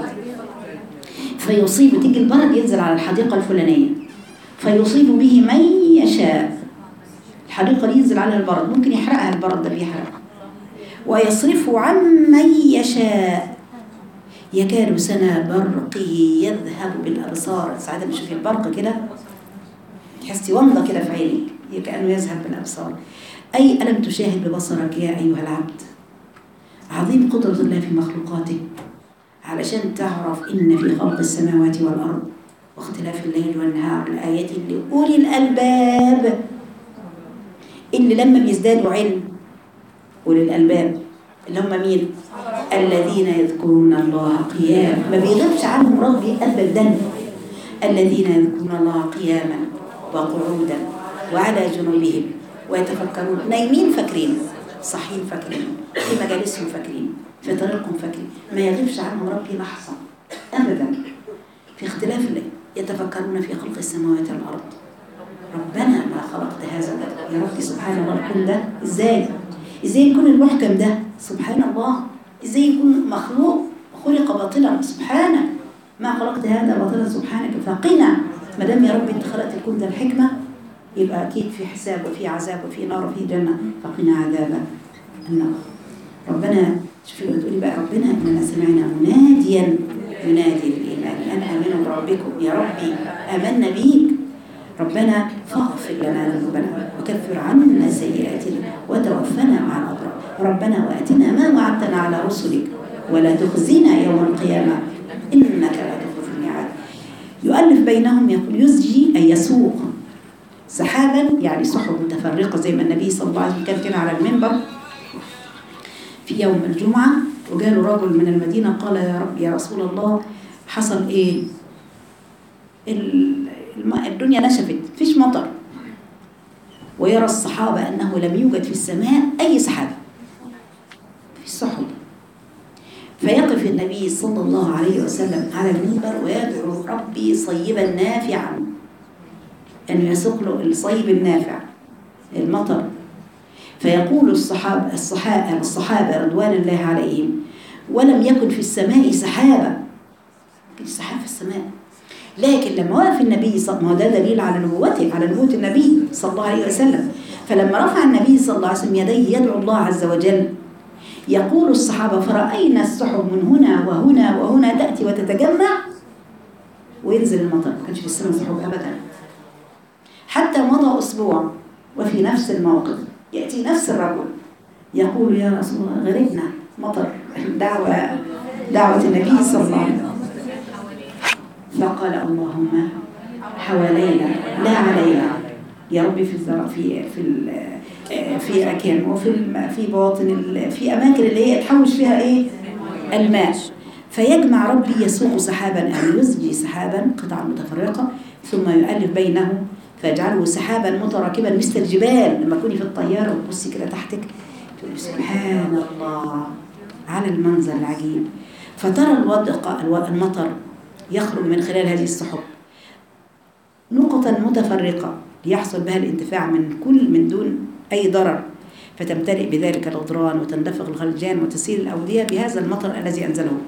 A: فيصيب تيجي البرد ينزل على الحديقة الفلانية فيصيب به من يشاء الحديقة دي ينزل عليها البرد ممكن يحرقها البرد ده بيحرق ويصرف عن من يشاء يكاد سنا برقه يذهب بالأبصار ساعات لما تشوفي البرق كده تحسي ومضة كده في عينك كأنه يذهب بالأبصار أي ألم تشاهد ببصرك يا أيها العبد عظيم قدرة الله في مخلوقاته علشان تعرف إن في خلق السماوات والأرض واختلاف الليل والنهار لآيات لأولي الألباب اللي لما بيزدادوا علم أولي الألباب اللي هم مين؟ الذين يذكرون الله قياما ما بيغيبش عنهم ربي أبدا الذين يذكرون الله قياما وقعودا وعلى جنوبهم ويتفكرون نايمين فاكرين صحيين فاكرين في مجالسهم فاكرين في طريقهم فاكرين ما يغيبش عنهم ربي لحظة أبدا في اختلاف الليل يتفكرون في خلق السماوات والأرض ربنا ما خلقت هذا يا ربي سبحان الله الكون ده ازاي ازاي يكون المحكم ده سبحان الله ازاي يكون مخلوق خلق باطلا سبحانه ما خلقت هذا باطلا سبحانك فقنا ما دام يا رب انت خلقت الكون ده الحكمه يبقى اكيد في حساب وفي عذاب وفي نار وفي جنه فقنا عذاب النار ربنا شوفي بتقولي بقى ربنا اننا سمعنا مناديا ينادي للايمان ان امنوا بربكم يا ربي امنا بيك ربنا فاغفر لنا ذنوبنا وكفر عنا سيئاتنا وتوفنا مع الابرار ربنا واتنا ما وعدتنا على رسلك ولا تخزنا يوم القيامه انك لا تخلف الميعاد يؤلف بينهم يقول يزجي اي يسوق سحابا يعني سحب متفرقه زي ما النبي صلى الله عليه وسلم كان كده على المنبر في يوم الجمعه وجاله رجل من المدينه قال يا رب يا رسول الله حصل ايه؟ الم- الدنيا نشفت فيش مطر ويرى الصحابة أنه لم يوجد في السماء أي سحاب في السحب فيقف النبي صلى الله عليه وسلم على المنبر ويدعو ربي صيبا نافعا أن يسوق له الصيب النافع المطر فيقول الصحابة الصحابة الصحابة رضوان الله عليهم ولم يكن في السماء سحابة مفيش سحاب في السماء لكن لما وقف النبي صلى ما هو ده دليل على نبوته على نبوة النبي صلى الله عليه وسلم فلما رفع النبي صلى الله عليه وسلم يديه يدعو الله عز وجل يقول الصحابة فرأينا السحب من هنا وهنا وهنا تأتي وتتجمع وينزل المطر ما كانش في السماء سحب أبدا حتى مضى أسبوع وفي نفس الموقف يأتي نفس الرجل يقول يا رسول الله غرقنا مطر دعوة دعوة النبي صلى الله عليه وسلم فقال اللهم حوالينا لا علينا يا رب في الزرع في في ال- في أكان وفي الم- في باطن ال- في أماكن اللي هي تحوش فيها إيه الماء فيجمع ربي يسوق سحابا أو يزجي سحابا قطعا متفرقة ثم يؤلف بينه فيجعله سحابا متراكبا مثل الجبال لما تكوني في الطيارة وتبصي كده تحتك تقولي سبحان الله على المنظر العجيب فترى الودق الو- المطر يخرج من خلال هذه السحب نقطا متفرقة ليحصل بها الانتفاع من كل من دون أي ضرر فتمتلئ بذلك الغدران وتندفق الغلجان وتسيل الأودية بهذا المطر الذي أنزله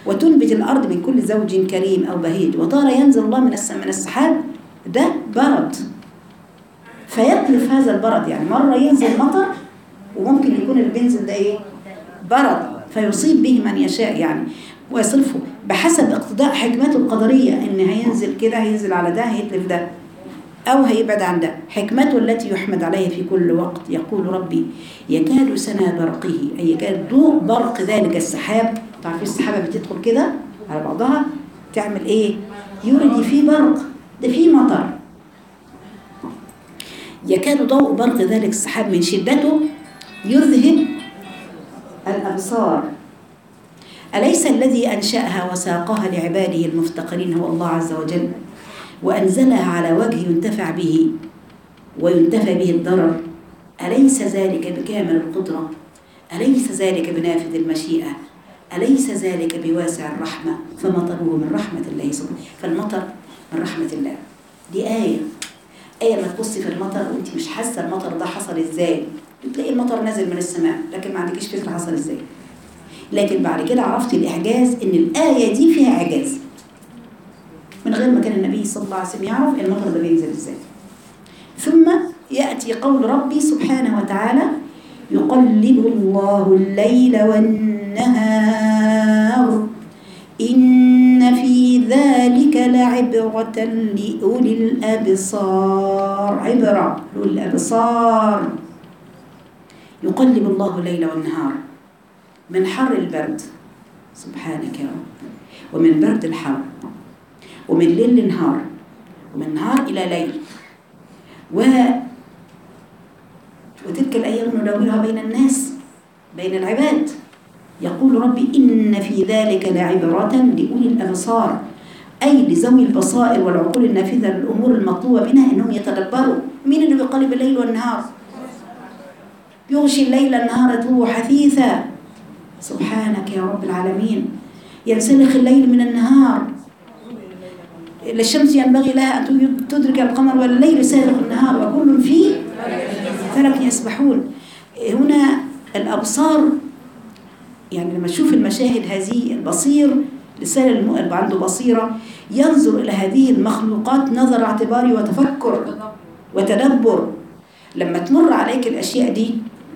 A: وتنبت الأرض من كل زوج كريم أو بهيج وترى ينزل الله من الس- من السحاب ده برد فيتلف هذا البرد يعني مرة ينزل مطر وممكن يكون اللي بينزل ده ايه برد فيصيب به من يشاء يعني ويصرفه بحسب اقتضاء حكمته القدرية ان هينزل كده هينزل على ده هيتلف ده أو هيبعد عن ده حكمته التي يحمد عليها في كل وقت يقول ربي يكاد سنا برقه أي يكاد ضوء برق ذلك السحاب تعرفين السحابة بتدخل كده على بعضها تعمل إيه يولد فيه برق ده فيه مطر يكاد ضوء برق ذلك السحاب من شدته يذهب الأبصار أليس الذي أنشأها وساقها لعباده المفتقرين هو الله عز وجل وأنزلها على وجه ينتفع به وينتفى به الضرر أليس ذلك بكامل القدرة أليس ذلك بنافذ المشيئة أليس ذلك بواسع الرحمة فمطره من رحمة الله سبحانه فالمطر من رحمة الله دي آية آية ما تبصي في المطر وانت مش حاسة المطر ده حصل ازاي بتلاقي المطر نازل من السماء لكن ما عندكيش فكرة حصل ازاي لكن بعد كده عرفتي الإعجاز إن الآية دي فيها إعجاز من غير ما كان النبي صلى الله عليه وسلم يعرف المطر ده بينزل ازاي ثم يأتي قول ربي سبحانه وتعالى يقلب الله الليل والنهار إن في ذلك لعبرة لأولي الأبصار عبرة لأولي الأبصار يقلب الله الليل والنهار من حر البرد سبحانك يا رب ومن برد الحر ومن ليل لنهار ومن نهار إلى ليل و وتلك الأيام نداولها بين الناس بين العباد يقول ربي إن في ذلك لعبرة لأولي الأبصار أي لذوي البصائر والعقول النافذة للأمور المطلوبة منها إنهم يتدبروا مين اللي بيقلب الليل والنهار يغشي الليل النهار طوى حثيثا سبحانك يا رب العالمين ينسلخ الليل من النهار الشمس ينبغي لها أن تدرك القمر والليل سابق النهار وكل فيه فلك يسبحون هنا الأبصار يعني لما تشوف المشاهد هذه البصير لسان المؤلف عنده بصيرة ينظر إلى هذه المخلوقات نظر اعتباري وتفكر وتدبر لما تمر عليك الأشياء دي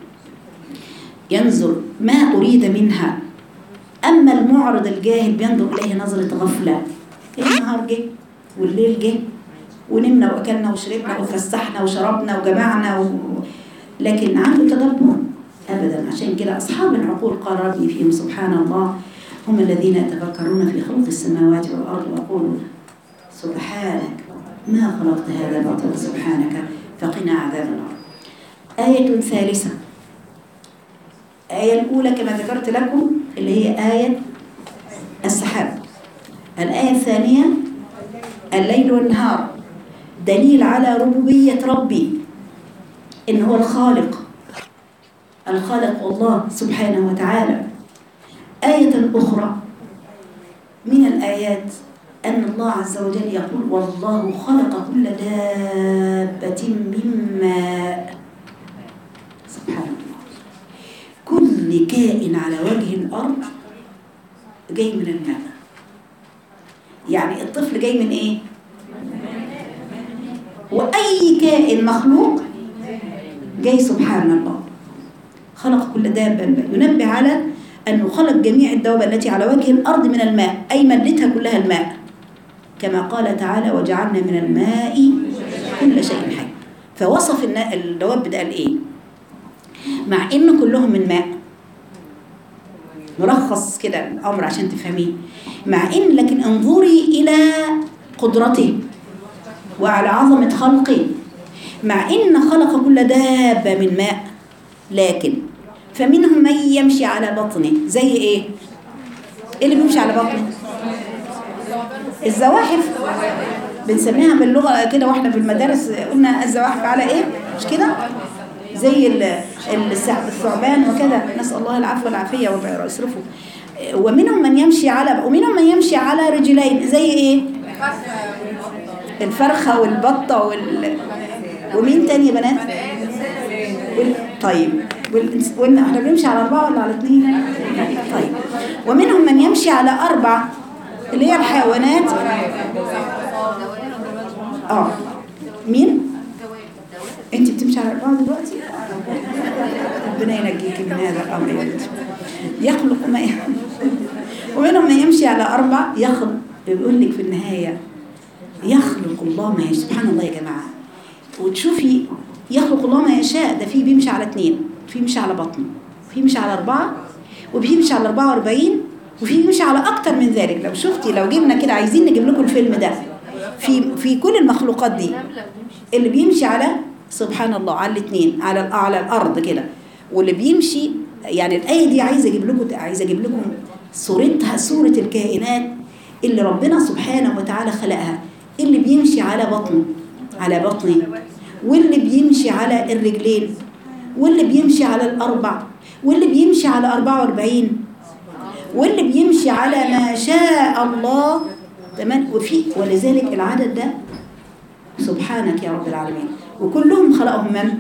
A: ينظر ما أريد منها أما المعرض الجاهل بينظر إليه نظرة غفلة النهار جه والليل جه ونمنا وأكلنا وشربنا وفسحنا وشربنا وجمعنا و... لكن عنده تدبر أبدا عشان كده أصحاب العقول قال ربي فيهم سبحان الله هم الذين يتفكرون في خلق السماوات والأرض ويقولون سبحانك ما خلقت هذا باطلا سبحانك فقنا عذاب النار آية ثالثة الآية الأولى كما ذكرت لكم اللي هي آية السحاب الآية الثانية الليل والنهار دليل على ربوبية ربي إن هو الخالق الخالق الله سبحانه وتعالى آية أخرى من الآيات أن الله عز وجل يقول والله خلق كل دابة من ماء سبحان الله كل كائن على وجه الأرض جاي من الماء يعني الطفل جاي من إيه؟ وأي كائن مخلوق جاي سبحان الله خلق كل دابة ينبه على أنه خلق جميع الدواب التي على وجه الأرض من الماء أي مدتها كلها الماء كما قال تعالى وجعلنا من الماء كل شيء حي فوصف الدواب ده قال إيه مع إن كلهم من ماء نلخص كده الأمر عشان تفهميه مع إن لكن انظري إلى قدرته وعلى عظمة خلقه مع إن خلق كل دابة من ماء لكن فمنهم من يمشي على بطنه زي ايه ايه اللي بيمشي على بطنه الزواحف بنسميها باللغه كده واحنا في المدارس قلنا الزواحف على ايه مش كده زي الثعبان وكذا نسال الله العفو والعافيه ويصرفوا ومنهم من يمشي على ومنهم من يمشي على رجلين زي ايه الفرخه والبطه وال ومين تاني يا بنات طيب والإنس- وإن احنا بنمشي على أربعة ولا على اثنين؟ طيب ومنهم من يمشي على أربع اللي هي الحيوانات اه مين؟ انت بتمشي على أربعة دلوقتي؟ ربنا ينجيك من هذا الأمر يا بنتي يخلق ما ومنهم من يمشي على أربع يخلق بيقول لك في النهاية يخلق الله ما يشاء سبحان الله يا جماعة وتشوفي يخلق الله ما يشاء ده في بيمشي على اثنين في بيمشي على بطنه في بيمشي على أربعة وفي بيمشي على 44 وفي بيمشي على أكتر من ذلك لو شفتي لو جبنا كده عايزين نجيب لكم الفيلم ده في في كل المخلوقات دي اللي بيمشي على سبحان الله على الاثنين على الأ- على الأرض كده واللي بيمشي يعني الآية دي عايزة أجيب لكم عايزة أجيب لكم صورتها صورة الكائنات اللي ربنا سبحانه وتعالى خلقها اللي بيمشي على بطنه على بطنه واللي بيمشي على الرجلين واللي بيمشي على الأربع واللي بيمشي على 44 واللي بيمشي على ما شاء الله تمام وفي ولذلك العدد ده سبحانك يا رب العالمين وكلهم خلقهم من؟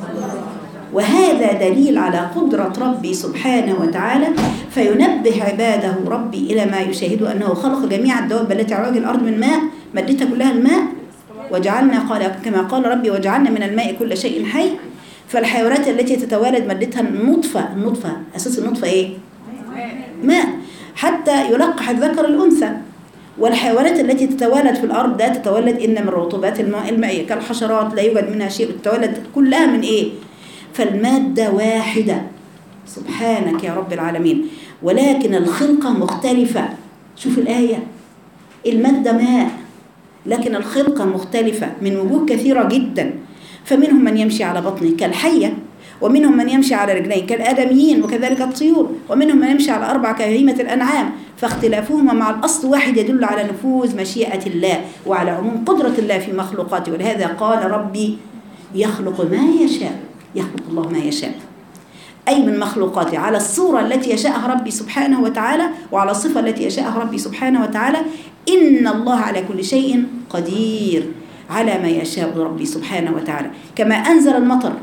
A: وهذا دليل على قدرة ربي سبحانه وتعالى فينبه عباده ربي إلى ما يشاهدوا أنه خلق جميع الدواب التي على وجه الأرض من ماء مادتها كلها الماء وجعلنا قال كما قال ربي وجعلنا من الماء كل شيء حي فالحيوانات التي تتوالد مادتها النطفة النطفة أساس النطفة إيه؟ ماء حتى يلقح الذكر الأنثى والحيوانات التي تتوالد في الأرض لا تتولد إلا من رطوبات الماء المائية كالحشرات لا يوجد منها شيء تتولد كلها من إيه؟ فالمادة واحدة سبحانك يا رب العالمين ولكن الخلقة مختلفة شوف الآية المادة ماء لكن الخلقة مختلفة من وجوه كثيرة جدا فمنهم من يمشي على بطنه كالحية ومنهم من يمشي على رجلين كالآدميين وكذلك الطيور ومنهم من يمشي على أربع كبهيمة الأنعام فاختلافهما مع الأصل واحد يدل على نفوذ مشيئة الله وعلى عموم قدرة الله في مخلوقاته ولهذا قال ربي يخلق ما يشاء يخلق الله ما يشاء أي من مخلوقاته على الصورة التي يشاءها ربي سبحانه وتعالى وعلى الصفة التي يشاءها ربي سبحانه وتعالى إن الله على كل شيء قدير على ما يشاء ربي سبحانه وتعالى كما أنزل المطر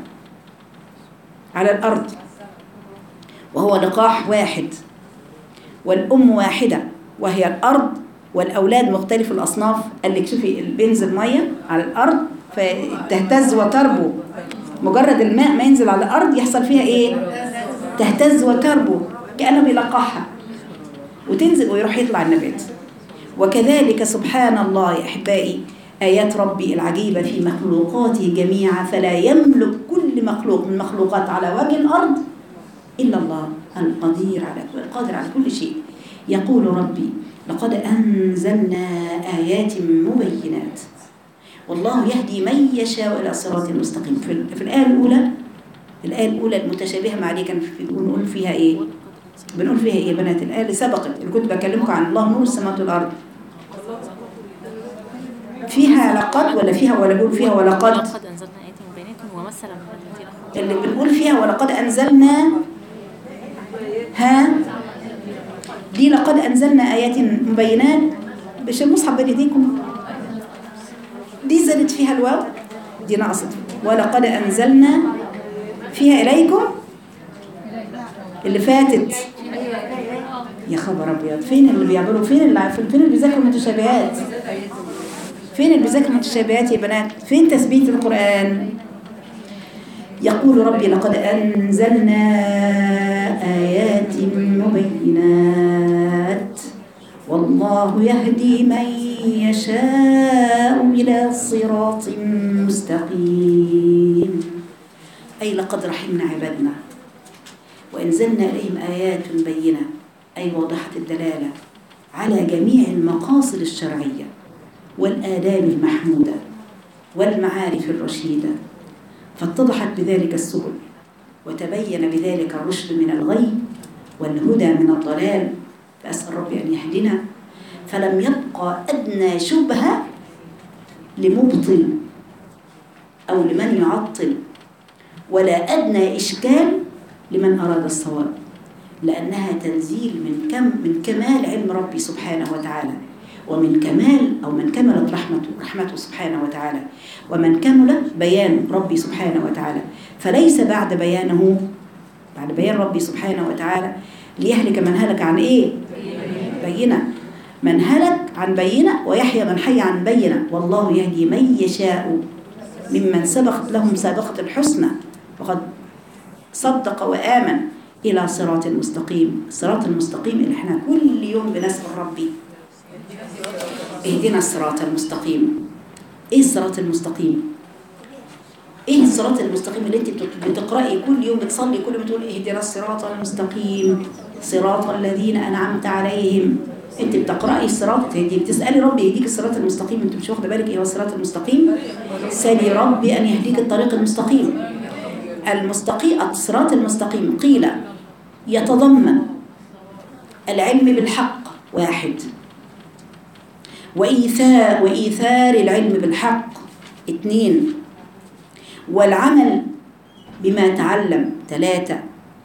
A: على الأرض وهو لقاح واحد والأم واحدة وهي الأرض والأولاد مختلف الأصناف قال لك شوفي بينزل مية على الأرض فتهتز وتربو مجرد الماء ما ينزل على الأرض يحصل فيها إيه؟ تهتز وتربو كأنه بيلقحها وتنزل ويروح يطلع النبات وكذلك سبحان الله يا أحبائي آيات ربي العجيبة في مخلوقاته جميعا فلا يملك كل مخلوق من مخلوقات على وجه الأرض إلا الله القدير على القادر على كل شيء يقول ربي لقد أنزلنا آيات مبينات والله يهدي من يشاء إلى صراط مستقيم في, ال- في الآية الأولى الآية الأولى المتشابهة مع دي كان في بنقول فيها إيه؟ بنقول فيها إيه يا بنات الآية اللي سبقت اللي كنت بكلمكم عن الله نور السماوات والأرض فيها لقد ولا فيها ولا بقول فيها ولقد
B: لقد أنزلنا آيات مبينات ومثلا من الذين خلقوا
A: اللي بنقول فيها ولقد أنزلنا ها دي لقد أنزلنا آيات مبينات مش المصحف بين ايديكم دي زادت فيها الواو دي نقصت ولقد أنزلنا فيها إليكم اللي فاتت يا خبر أبيض فين اللي بيعملوا فين اللي فين اللي بيذاكروا المتشابهات فين اللي بيذاكروا المتشابهات يا بنات فين تثبيت القرآن يقول ربي لقد أنزلنا آيات مبينات والله يهدي من يشاء إلى صراط مستقيم أي لقد رحمنا عبادنا وأنزلنا إليهم آيات بينة أي واضحة الدلالة على جميع المقاصد الشرعية والآداب المحمودة والمعارف الرشيدة فاتضحت بذلك السبل وتبين بذلك الرشد من الغي والهدى من الضلال فأسأل ربي أن يهدنا فلم يبقى أدنى شبهة لمبطل أو لمن يعطل ولا أدنى إشكال لمن أراد الصواب لأنها تنزيل من كم من كمال علم ربي سبحانه وتعالى ومن كمال أو من كملت رحمته رحمته سبحانه وتعالى ومن كمل بيان ربي سبحانه وتعالى فليس بعد بيانه بعد بيان ربي سبحانه وتعالى ليهلك من هلك عن ايه بينه من هلك عن بينه ويحيى من حي عن بينه والله يهدي من يشاء ممن سبقت لهم سابقة الحسنى وقد صدق وآمن إلى صراط مستقيم الصراط المستقيم اللي احنا كل يوم بنسأل ربي اهدنا الصراط المستقيم ايه الصراط المستقيم ايه الصراط المستقيم اللي انت بت- بتقرأي كل يوم بتصلي كل يوم تقول اهدنا الصراط المستقيم صراط الذين أنعمت عليهم انت بتقرأي الصراط انت بتسألي ربي يهديك الصراط المستقيم انت مش واخده بالك ايه هو الصراط المستقيم سالي ربي أن يهديك الطريق المستقيم المستقيم الصراط المستقيم قيل يتضمن العلم بالحق واحد وإيثار, وإيثار العلم بالحق اثنين والعمل بما تعلم ثلاثة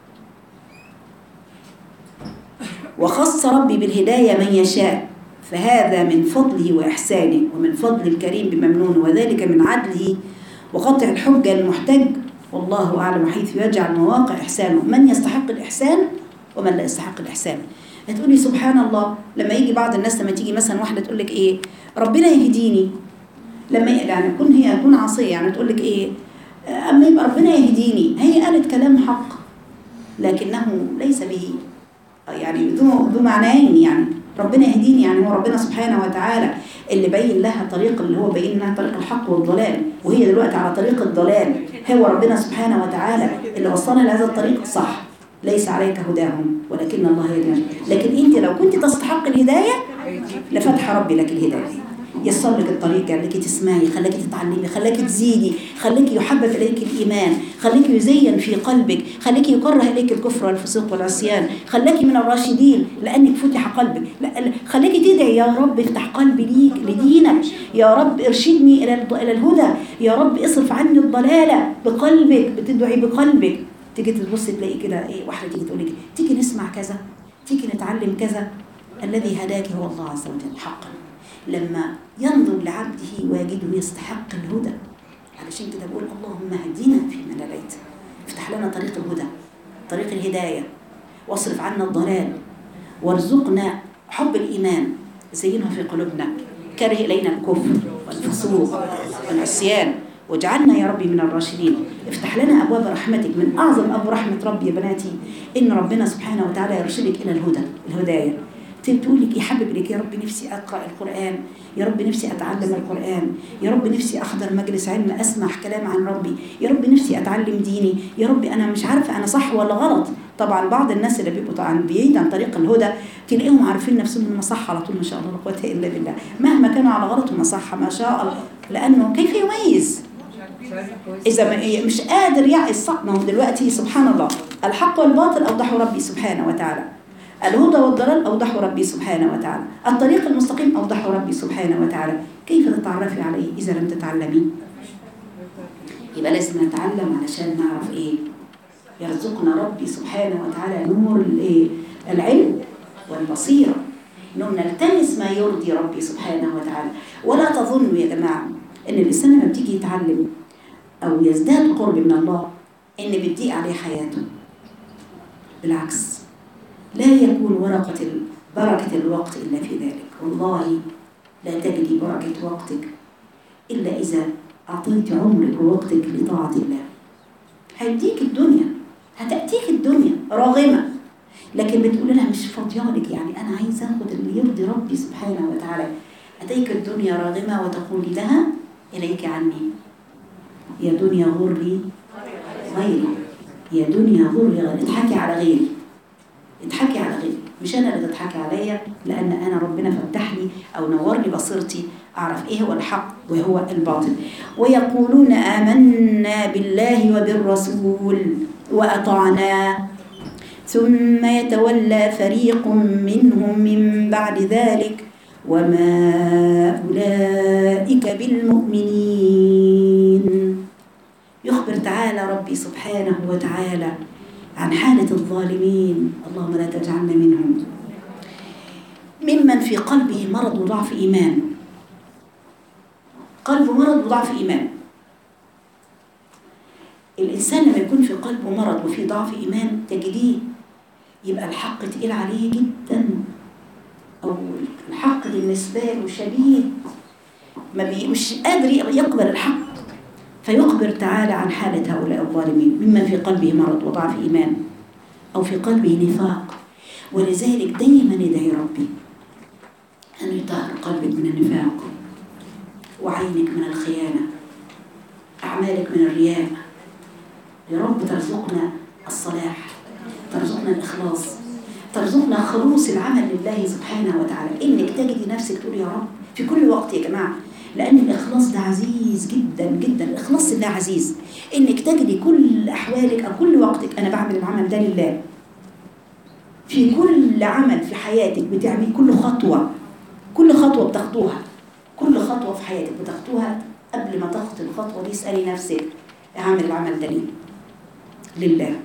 A: وخص ربي بالهداية من يشاء فهذا من فضله وإحسانه ومن فضل الكريم بممنون وذلك من عدله وقطع الحجة المحتج والله أعلم حيث يجعل مواقع إحسانه من يستحق الإحسان ومن لا يستحق الإحسان هتقولي سبحان الله لما يجي بعض الناس لما تيجي مثلا واحدة تقول لك إيه ربنا يهديني لما يعني تكون هي تكون عصية يعني تقول لك إيه أما يبقى ربنا يهديني هي قالت كلام حق لكنه ليس به يعني ذو ذو معنيين يعني ربنا يهديني يعني هو ربنا سبحانه وتعالى اللي بين لها طريق اللي هو بين لها طريق الحق والضلال وهي دلوقتي على طريق الضلال هو ربنا سبحانه وتعالى اللي وصلنا لهذا الطريق صح ليس عليك هداهم ولكن الله يهدي من يشاء. لكن انت لو كنت تستحق الهدايه لفتح ربي لك الهدايه يسر لك الطريق خليك تسمعي خليك تتعلمي خليك تزيدي خليك يحبب اليك الايمان خليك يزين في قلبك خليك يكره اليك الكفر والفسوق والعصيان خليك من الراشدين لانك فتح قلبك لا لا، خليك تدعي يا رب افتح قلبي ليك لدينك يا رب ارشدني الى الض- الى الهدى يا رب اصرف عني الضلاله بقلبك بتدعي بقلبك تيجي تبص تلاقي كده ايه واحده تيجي تقول لك تيجي نسمع كذا تيجي نتعلم كذا الذي هداك هو الله عز وجل حقا لما ينظر لعبده ويجده يستحق الهدى علشان كده بقول اللهم اهدنا فيمن هديت افتح لنا طريق الهدى طريق الهداية واصرف عنا الضلال وارزقنا حب الإيمان زينه في قلوبنا كره إلينا الكفر والفسوق والعصيان واجعلنا يا ربي من الراشدين افتح لنا أبواب رحمتك من أعظم أبواب رحمة ربي يا بناتي إن ربنا سبحانه وتعالى يرشدك إلى الهدى الهداية تقول لك يحبب لك يا رب نفسي أقرأ القرآن يا رب نفسي أتعلم القرآن يا رب نفسي أحضر مجلس علم أسمع كلام عن ربي يا رب نفسي أتعلم ديني يا رب أنا مش عارفة أنا صح ولا غلط طبعا بعض الناس اللي بيبقوا طبعا بعيد عن طريق الهدى تلاقيهم عارفين نفسهم انهم صح على طول ما شاء الله لا قوه الا بالله مهما كانوا على غلط هم صح ما شاء الله لانه كيف يميز اذا ما مش قادر يعي الصح ما هو دلوقتي سبحان الله الحق والباطل اوضحه ربي سبحانه وتعالى الهدى والضلال اوضحه ربي سبحانه وتعالى الطريق المستقيم اوضحه ربي سبحانه وتعالى كيف تتعرفي عليه اذا لم تتعلمي يبقى لازم نتعلم علشان نعرف ايه يرزقنا ربي سبحانه وتعالى نور الايه العلم والبصيره انهم نلتمس ما يرضي ربي سبحانه وتعالى ولا تظنوا يا جماعه ان الانسان لما بتيجي يتعلم او يزداد قرب من الله ان بتضيق عليه حياته بالعكس لا يكون ورقة ال- بركة الوقت إلا في ذلك والله لا تجدي بركة وقتك إلا إذا أعطيت عمرك ووقتك لطاعة الله هيديك الدنيا هتأتيك الدنيا راغمة لكن بتقول لها مش فاضيالك يعني أنا عايزة أخد اللي يرضي ربي سبحانه وتعالى أتيك الدنيا راغمة وتقولي لها إليك عني يا دنيا غري غيري يا دنيا غري غيري اضحكي على غيري اضحكي على غيري مش انا اللي تضحكي عليا لان انا ربنا فتح لي او نور لي بصيرتي اعرف ايه هو الحق وهو الباطل ويقولون امنا بالله وبالرسول واطعنا ثم يتولى فريق منهم من بعد ذلك وما اولئك بالمؤمنين يخبر تعالى ربي سبحانه وتعالى عن حالة الظالمين اللهم لا تجعلنا منهم ممن في قلبه مرض وضعف إيمان قلبه مرض وضعف إيمان الإنسان لما يكون في قلبه مرض وفي ضعف إيمان تجديه يبقى الحق تقيل عليه جدا أو الحق بالنسبة له شديد ما بي مش قادر يقبل الحق فيخبر تعالى عن حالة هؤلاء الظالمين ممن في قلبه مرض وضعف إيمان أو في قلبه نفاق ولذلك دايما يدعي ربي أن يطهر قلبك من النفاق وعينك من الخيانة أعمالك من الرياء يا رب ترزقنا الصلاح ترزقنا الإخلاص ترزقنا خلوص العمل لله سبحانه وتعالى إنك تجدي نفسك تقول يا رب في كل وقت يا جماعة لأن الإخلاص ده عزيز جدا جدا الإخلاص ده عزيز إنك تجدي كل أحوالك أو كل وقتك أنا بعمل العمل ده لله في كل عمل في حياتك بتعمل كل خطوة كل خطوة بتخطوها كل خطوة في حياتك بتخطوها قبل ما تخطي الخطوة دي اسألي نفسك أعمل العمل ده ليه؟ لله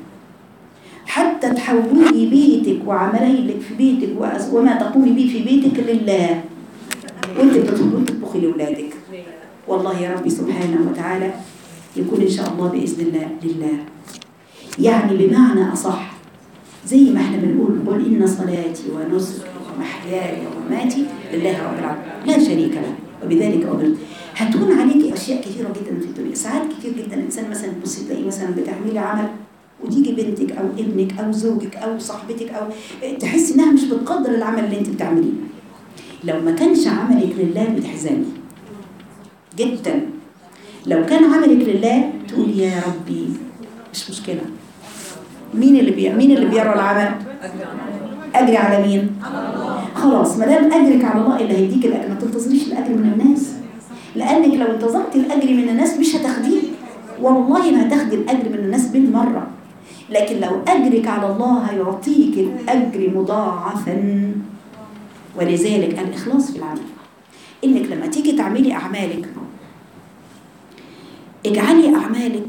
A: حتى تحولي بيتك وعمليلك في بيتك وأز- وما تقومي به في بيتك لله وانت بتطبخي وانت تطبخي لاولادك والله يا ربي سبحانه وتعالى يكون ان شاء الله باذن الله لله يعني بمعنى اصح زي ما احنا بنقول قل ان صلاتي ونسكي ومحياي ومماتي لله رب العالمين لا شريك له وبذلك امرت هتكون عليكي اشياء كثيره جدا في الدنيا ساعات كتير جدا الانسان مثلا تبصي تلاقي مثلا بتعملي عمل وتيجي بنتك او ابنك او زوجك او صاحبتك او تحسي انها مش بتقدر العمل اللي انت بتعمليه لو ما كانش عملك لله بتحزني جدا لو كان عملك لله تقول يا ربي مش مشكلة مين اللي بي... مين اللي بيرى العمل أجري على مين خلاص ما دام أجرك على الله اللي هيديك الأجر ما تنتظريش الأجر من الناس لأنك لو انتظرت الأجر من الناس مش هتاخديه والله ما هتاخدي الأجر من الناس بالمرة لكن لو أجرك على الله هيعطيك الأجر مضاعفا ولذلك الإخلاص في العمل إنك لما تيجي تعملي أعمالك اجعلي أعمالك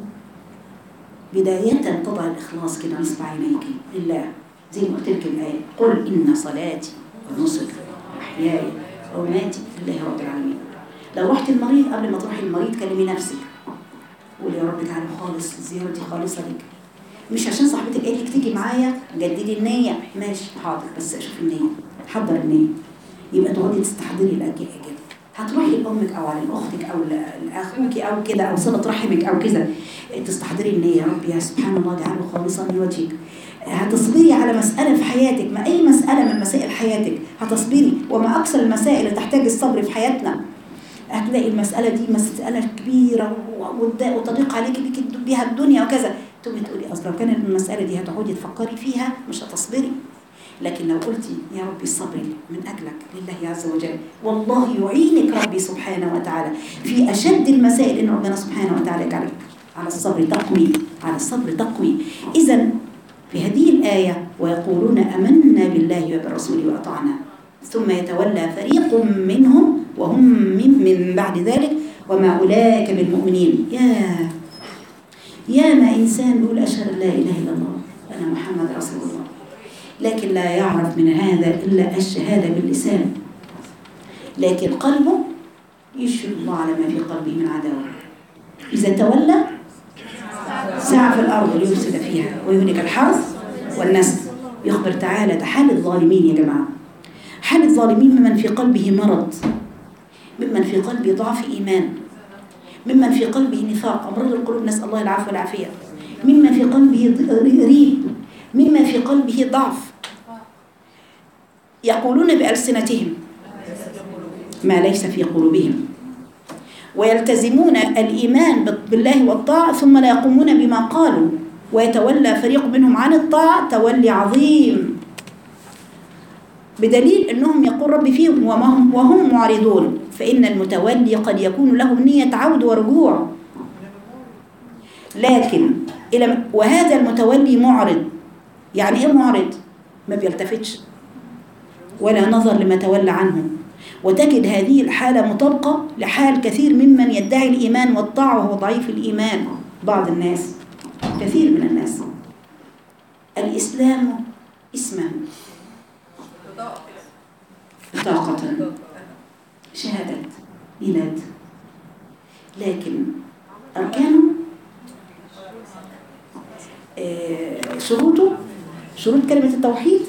A: بداية تضع الإخلاص كده نصب عينيك لله زي ما قلت لك الآية قل إن صلاتي ونسكي ومحياي ومماتي لله رب العالمين لو رحت المريض قبل ما تروحي المريض كلمي نفسك قولي يا رب تعالى خالص الزيارة دي خالصة ليك مش عشان صاحبتك قالت لك تيجي معايا جددي النية ماشي حاضر بس اشوف النية حضر النية يبقى تقعدي تستحضري الأجل هتروحي لأمك أو على أختك أو لأخوك أو كده أو صلة رحمك أو كذا تستحضري النية يا رب يا سبحان الله اجعله خالصا لوجهك هتصبري على مسألة في حياتك ما أي مسألة من مسائل حياتك هتصبري وما أكثر المسائل اللي تحتاج الصبر في حياتنا هتلاقي المسألة دي مسألة كبيرة وت- وتضيق عليك بيك بيها الدنيا وكذا تقومي تقولي أصل لو كانت المسألة دي هتقعدي تفكري فيها مش هتصبري لكن لو قلتي يا ربي الصبر من أجلك لله عز وجل والله يعينك ربي سبحانه وتعالى في أشد المسائل إن ربنا سبحانه وتعالى يجعلك على الصبر تقوي على الصبر تقوي إذا في هذه الآية ويقولون أمنا بالله وبرسوله وأطعنا ثم يتولى فريق منهم وهم من, من بعد ذلك وما أولئك بالمؤمنين يا يا ما إنسان يقول أشهد أن لا إله إلا الله وأنا محمد رسول الله لكن لا يعرف من هذا إلا الشهادة باللسان لكن قلبه يشهد الله على ما في قلبه من عداوة إذا تولى سعى في الأرض ليفسد فيها ويهلك الحرث والنسل يخبر تعالى ده حال الظالمين يا جماعة حال الظالمين ممن في قلبه مرض ممن في قلبه ضعف إيمان ممن في قلبه نفاق أمراض القلوب نسأل الله العفو والعافية ممن في قلبه ريب مما في قلبه ضعف يقولون بألسنتهم ما ليس في قلوبهم ويلتزمون الإيمان بالله والطاعة ثم لا يقومون بما قالوا ويتولى فريق منهم عن الطاعة تولي عظيم بدليل أنهم يقول ربي فيهم وهم, وهم معرضون فإن المتولي قد يكون له نية عود ورجوع لكن إلى وهذا المتولي معرض يعني إيه معرض؟ ما بيلتفتش ولا نظر لما تولى عنه وتجد هذه الحالة مطابقة لحال كثير ممن يدعي الإيمان والطاعة وهو ضعيف الإيمان بعض الناس كثير من الناس الإسلام اسما بطاقة شهادة ميلاد لكن أركانه آه، شروطه شروط كلمة التوحيد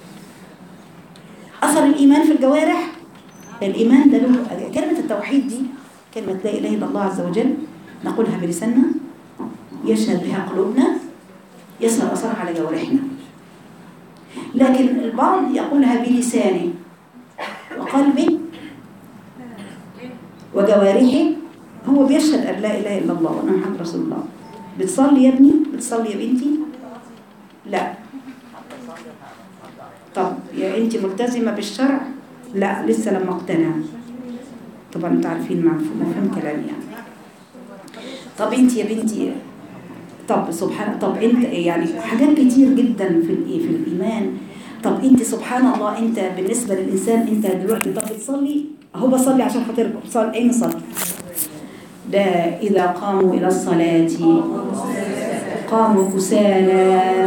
A: أثر الإيمان في الجوارح الإيمان ده له كلمة التوحيد دي كلمة لا إله إلا الله عز وجل نقولها بلساننا يشهد بها قلوبنا يسهر أثرها على جوارحنا لكن البعض يقولها بلسانه وقلبه وجوارحه هو بيشهد أن لا إله إلا الله وأن محمد رسول الله بتصلي يا ابني بتصلي يا بنتي لا طب يا انت ملتزمة بالشرع لا لسه لما اقتنع طبعا انتوا عارفين مفهوم مفهوم كلامي يعني طب انت يا بنتي طب سبحان طب انت يعني حاجات كتير جدا في الايه في الايمان طب انت سبحان الله انت بالنسبه للانسان انت دلوقتي طب بتصلي اهو بصلي عشان خاطركم صلي اين صلي ده اذا قاموا الى الصلاه قاموا كسالى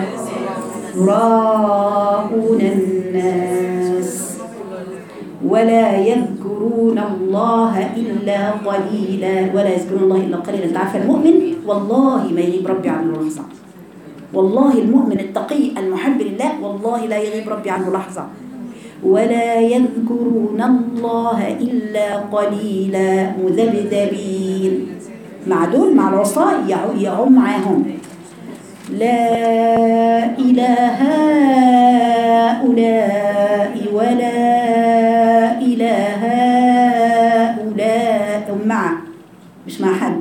A: يراءون الناس ولا يذكرون الله إلا قليلا ولا يذكرون الله إلا قليلا انت عارفه المؤمن والله ما يغيب ربي عنه لحظة والله المؤمن التقي المحب لله والله لا يغيب ربي عنه لحظة ولا يذكرون الله إلا قليلا مذبذبين مع دول مع العصاة يع- يعم معاهم لا إله هؤلاء ولا إله هؤلاء مع مش مع حد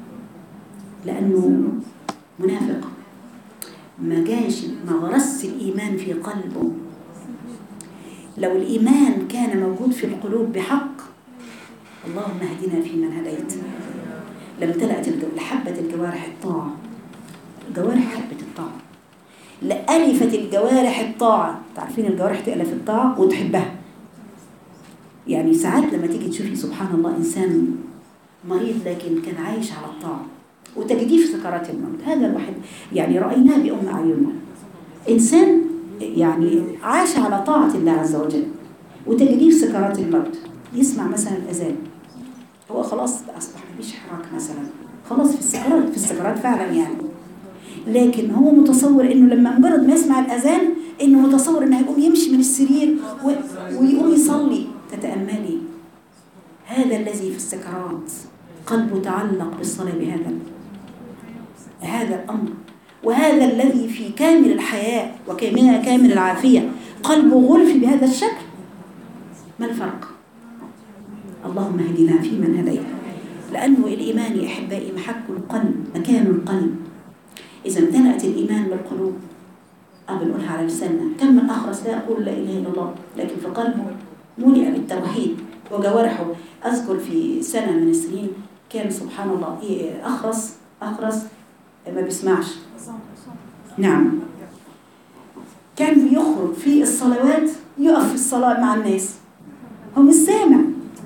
A: لأنه منافق ما جاش ما غرس الإيمان في قلبه لو الإيمان كان موجود في القلوب بحق اللهم اهدنا فيمن هديت لامتلأت الج- لحبة الجوارح الطاعة الجوارح حبة الطاعة لألفت الجوارح الطاعة تعرفين الجوارح تألف الطاعة وتحبها يعني ساعات لما تيجي تشوفي سبحان الله إنسان مريض لكن كان عايش على الطاعة وتجديه في سكرات الموت هذا الواحد يعني رأيناه بأم أعيننا إنسان يعني عاش على طاعة الله عز وجل وتجديه في سكرات الموت يسمع مثلا الأذان هو خلاص أصبح مفيش حراك مثلا خلاص في السكرات في السكرات فعلا يعني لكن هو متصور انه لما مجرد ما يسمع الاذان انه متصور انه هيقوم يمشي من السرير و... ويقوم يصلي تتاملي هذا الذي في السكرات قلبه تعلق بالصلاه بهذا هذا الامر وهذا الذي في كامل الحياه وكامل كامل العافيه قلبه غلف بهذا الشكل ما الفرق اللهم اهدنا فيمن هديت لانه الايمان يا احبائي محك القلب مكان القلب إذا امتلأت الإيمان بالقلوب أو بنقولها على لساننا كم من أخرس لا يقول لا إله إلا الله لكن في قلبه ملئ بالتوحيد وجوارحه أذكر في سنة من السنين كان سبحان الله إيه أخرس أخرس ما بيسمعش نعم كان بيخرج في الصلوات يقف في الصلاة مع الناس هو مش سامع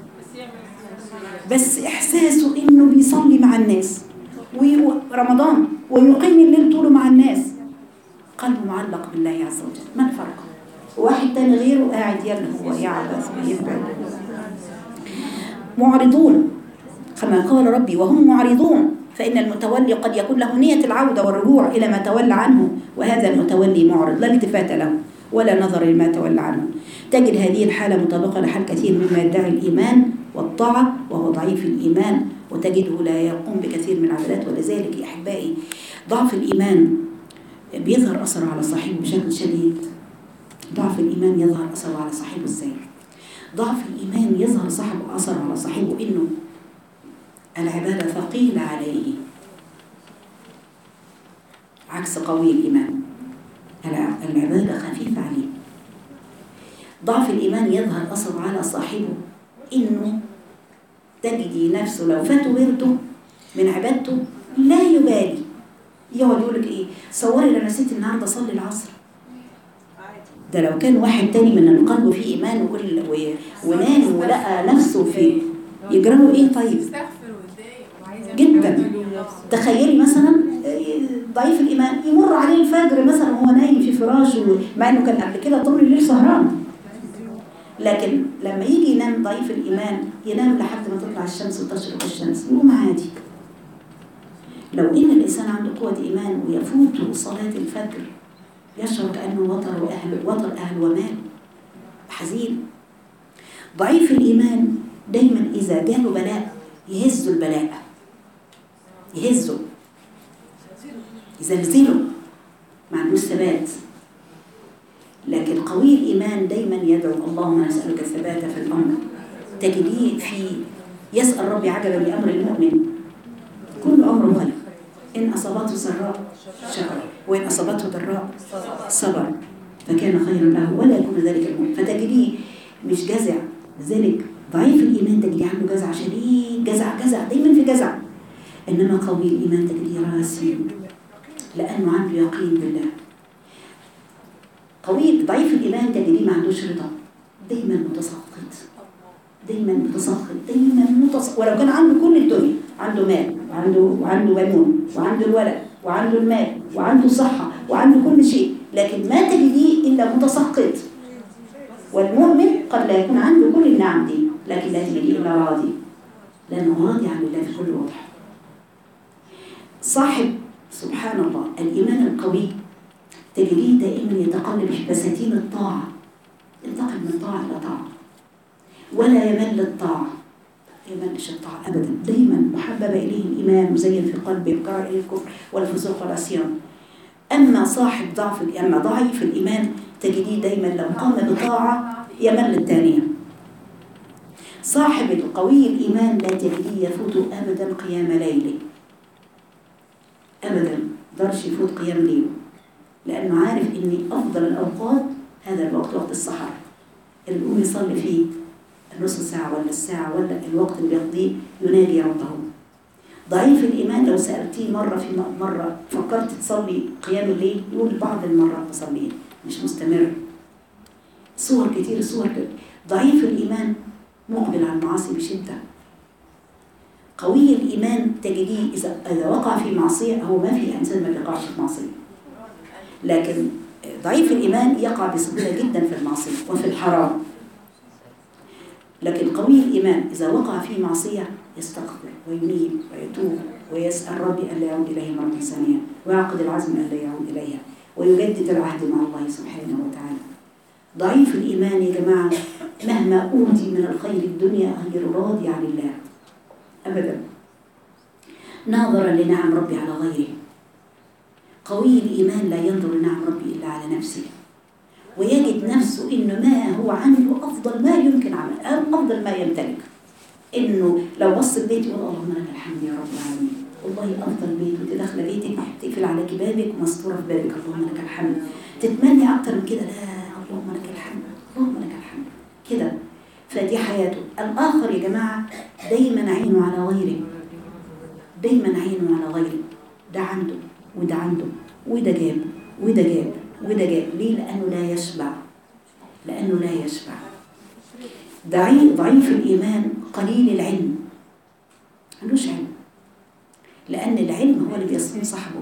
A: بس إحساسه إنه بيصلي مع الناس ورمضان ويقيم الليل طوله مع الناس قلبه معلق بالله عز وجل ما الفرق واحد تاني غيره قاعد يلهو ويعبث ويبعد معرضون كما قال ربي وهم معرضون فإن المتولي قد يكون له نية العودة والرجوع إلى ما تولى عنه وهذا المتولي معرض لا التفات له ولا نظر لما تولى عنه تجد هذه الحالة مطابقة لحال كثير مما يدعي الإيمان والطاعة وهو ضعيف الإيمان وتجده لا يقوم بكثير من العبادات ولذلك يا أحبائي ضعف الإيمان بيظهر أثره على صاحبه بشكل شديد ضعف الإيمان يظهر أثره على صاحبه إزاي ضعف الإيمان يظهر صاحبه أثره على صاحبه إنه العبادة ثقيلة عليه عكس قوي الإيمان العبادة خفيفة عليه ضعف الإيمان يظهر أثره على صاحبه إنه تجدي نفسه لو فاته ورده من عبادته لا يبالي يقعد يقول لك ايه صوري انا نسيت النهارده اصلي العصر ده لو كان واحد تاني من القلب فيه ايمان وكل ونام ولقى نفسه في يجرى له ايه طيب جدا تخيلي مثلا ضعيف الايمان يمر عليه الفجر مثلا وهو نايم في فراشه مع انه كان قبل كده طول الليل سهران لكن لما يجي ينام ضعيف الإيمان ينام لحد ما تطلع الشمس وتشرق الشمس يقوم عادي لو إن الإنسان عنده قوة إيمان ويفوت صلاة الفجر يشعر كأنه وطر أهل وطر أهل ومال حزين ضعيف الإيمان دايما إذا جاله بلاء يهز البلاء يهزه يزلزله ما عندوش ثبات لكن قوي الإيمان دايما يدعو اللهم نسألك الثبات في الأمر تجديه في يسأل ربي عجبا لأمر المؤمن كل أمر خير إن أصابته سراء شكر وإن أصابته ضراء صبر فكان خيرا له ولا يكون ذلك المؤمن فتجديه مش جزع لذلك ضعيف الإيمان تجديه عنده جزع شديد جزع جزع دايما في جزع إنما قوي الإيمان تجديه راسي لأنه عنده يقين بالله قوي ضعيف الإيمان تجديه ما عندوش رضا دايما متسخط دايما متسخط دايما متسخط ولو كان عنده كل الدنيا عنده مال وعنده وعنده بنون وعنده الولد وعنده المال وعنده صحة وعنده كل شيء لكن ما تجديه إلا متسخط والمؤمن قد لا يكون عنده كل النعم دي لكن لا تجديه إلا راضي لأنه راضي عن الله في كل وضع صاحب سبحان الله الإيمان القوي تجريه دائما يتقلب في بساتين الطاعة ينتقل من طاعة إلى طاعة ولا يمل الطاعة يملش الطاعة أبدا دايما محبب إليه الإيمان مزين في قلبه وكره إليه الكفر والفسوق والعصيان أما صاحب ضعف أما ضعيف الإيمان تجديه دايما لو قام بطاعة يمل الثانية صاحب القوي الإيمان لا تجديه يفوت أبدا قيام ليله أبدا درش يفوت قيام ليله لأنه عارف إن أفضل الأوقات هذا الوقت وقت السحر اللي يقوم يصلي فيه النص ساعة ولا الساعة ولا الوقت اللي بيقضيه يناجي ربه ضعيف الإيمان لو سألتيه مرة في مرة فكرت تصلي قيام الليل يقول بعض المرات بصلي مش مستمر صور كتير صور كتير. ضعيف الإيمان مقبل على المعاصي بشدة قوي الإيمان تجديه إذا إذا وقع في معصية هو ما في إنسان ما بيقعش في معصية لكن ضعيف الإيمان يقع بسهولة جدا في المعصية وفي الحرام لكن قوي الإيمان إذا وقع في معصية يستغفر وينيب ويتوب ويسأل ربي ألا يعود إليه مرة ثانية ويعقد العزم ألا يعود إليها ويجدد العهد مع الله سبحانه وتعالى ضعيف الإيمان يا جماعة مهما أوتي من الخير الدنيا غير راضي عن الله أبدا ناظرا لنعم ربي على غيره قوي الإيمان لا ينظر لنعم ربي إلا على نفسه ويجد نفسه إنه ما هو عنده أفضل ما يمكن عمل أو أفضل ما يمتلك إنه لو بص البيت يقول اللهم لك الحمد يا رب العالمين والله أفضل بيت وأنت داخلة بيتك تقفل عليك بابك ومستورة في بابك اللهم لك الحمد تتمني أكتر من كده لا اللهم لك الحمد اللهم لك الحمد كده فدي حياته الآخر يا جماعة دايما عينه على غيره دايما عينه على غيره ده عنده وده عنده وده جاب وده جاب وده جاب ليه لأنه لا يشبع لأنه لا يشبع ضعيف ضعيف الإيمان قليل العلم ملوش علم لأن العلم هو اللي بيصون صاحبه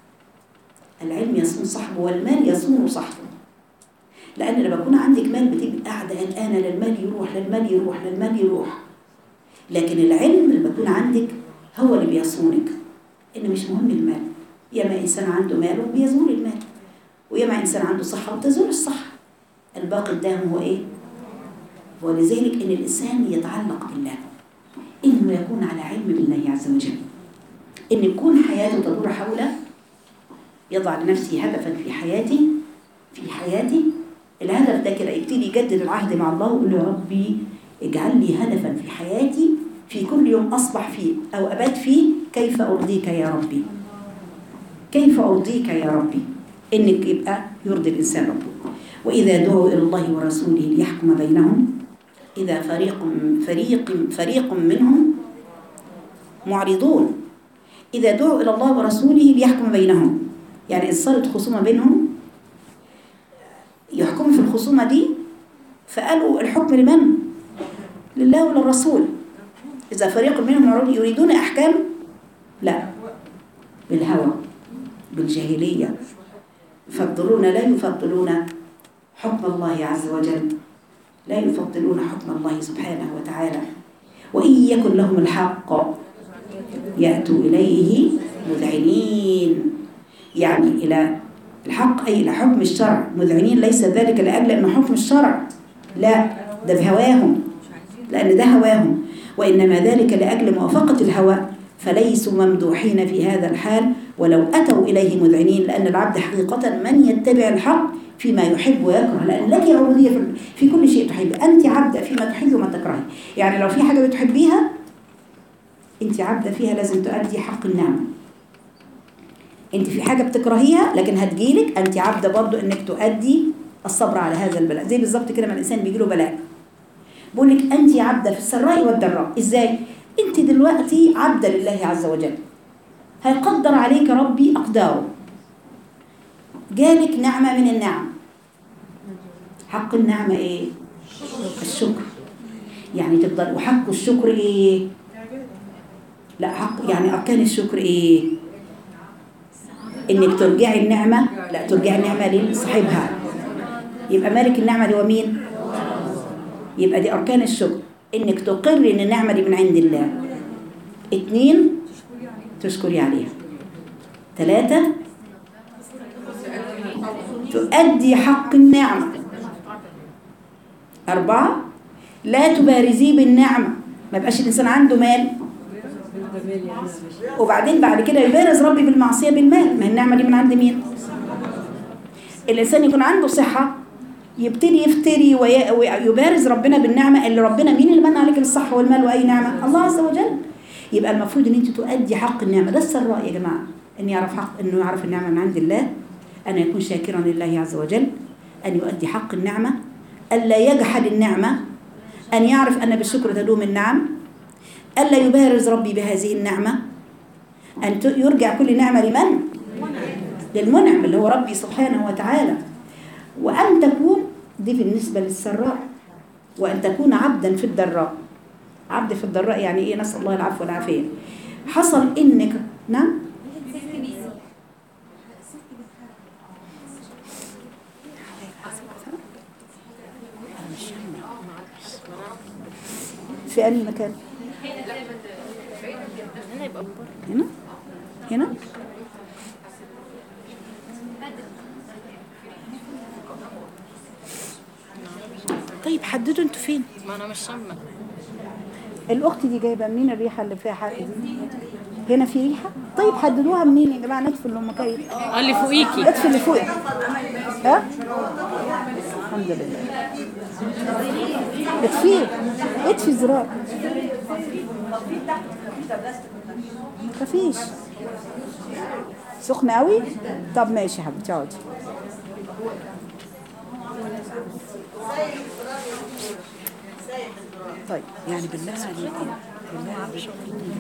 A: العلم يصون صاحبه والمال يصون صاحبه لأن لما يكون عندك مال بتبقى قاعدة قلقانة للمال يروح للمال يروح للمال يروح لكن العلم لما يكون عندك هو اللي بيصونك إن مش مهم المال ياما إنسان عنده مال وبيزول المال وياما إنسان عنده صحة وتزول الصحة الباقي قدامه هو إيه؟ ولذلك إن الإنسان يتعلق بالله إنه يكون على علم بالله عز وجل إن يكون حياته تدور حول يضع لنفسه هدفا في حياتي في حياتي الهدف ده كده يبتدي يجدد العهد مع الله ويقول له ربي اجعل لي هدفا في حياتي في كل يوم أصبح فيه أو أبات فيه كيف أرضيك يا ربي كيف أرضيك يا ربي إنك يبقى يرضي الإنسان ربه وإذا دعوا إلى الله ورسوله ليحكم بينهم إذا فريق فريق فريق منهم معرضون إذا دعوا إلى الله ورسوله ليحكم بينهم يعني إن صارت خصومة بينهم يحكموا في الخصومة دي فقالوا الحكم لمن؟ لله وللرسول إذا فريق منهم يريدون أحكام لا بالهوى بالجاهلية يفضلون لا يفضلون حكم الله عز وجل لا يفضلون حكم الله سبحانه وتعالى وإن يكن لهم الحق يأتوا إليه مذعنين يعني إلى الحق أي إلى حكم الشرع مذعنين ليس ذلك لأجل أنه حكم الشرع لا ده بهواهم لأن ده هواهم وإنما ذلك لأجل موافقة الهوى فليسوا ممدوحين في هذا الحال ولو أتوا إليه مذعنين لأن العبد حقيقة من يتبع الحق فيما يحب ويكره لأن لك عبودية في- في كل شيء تحب أنت عبدة فيما تحبي وما تكرهي يعني لو في حاجة بتحبيها أنت عبدة فيها لازم تؤدي حق النعمة أنت في حاجة بتكرهيها لكن هتجيلك أنت عبدة برضو أنك تؤدي الصبر على هذا البلاء زي بالظبط كده ما الإنسان بيجيله بلاء بقول لك أنت عبدة في السراء والضراء إزاي؟ أنت دلوقتي عبدة لله عز وجل هيقدر عليك ربي أقداره جالك نعمة من النعم حق النعمة إيه؟ الشكر يعني تفضل وحق الشكر إيه؟ لا حق يعني أركان الشكر إيه؟ إنك ترجعي النعمة لا ترجعي النعمة لصاحبها يبقى مالك النعمة دي هو مين؟ يبقى دي أركان الشكر إنك تقر إن النعمة دي من عند الله اتنين تشكري عليها ثلاثة تؤدي حق النعمة أربعة لا تبارزيه بالنعمة ما يبقاش الإنسان عنده مال وبعدين بعد كده يبارز ربي بالمعصية بالمال ما هي النعمة دي من عند مين الإنسان يكون عنده صحة يبتدي يفتري وي- ويبارز ربنا بالنعمة اللي ربنا مين اللي من عليك بالصحة والمال وأي نعمة الله عز وجل يبقى المفروض ان انت تؤدي حق النعمة ده السراء يا جماعة ان يعرف حق انه يعرف النعمة من عند الله ان يكون شاكرا لله عز وجل ان يؤدي حق النعمة الا يجحد النعمة ان يعرف ان بالشكر تدوم النعم الا يبارز ربي بهذه النعمة ان ت- يرجع كل نعمة لمن للمنعم اللي هو ربي سبحانه وتعالى وان تكون دي بالنسبة للسراء وان تكون عبدا في الضراء عبد في الضراء يعني ايه نسال الله العفو والعافيه حصل انك نعم في أي مكان
B: هنا يبقى بره
A: هنا هنا طيب حددوا انتوا فين
B: ما انا مش شامه
A: الاخت دي جايبه منين الريحه اللي فيها حاجه دي هنا في ريحه طيب حددوها منين يا جماعه ندفي اللي هم كيف
B: اه اللي فوقيكي
A: ادفي اللي فوق ها الحمد لله اطفيه اطفي الزرار مفيش سخنة قوي طب ماشي يا حبيبتي اقعدي طيب يعني بالله عليك بالله عليك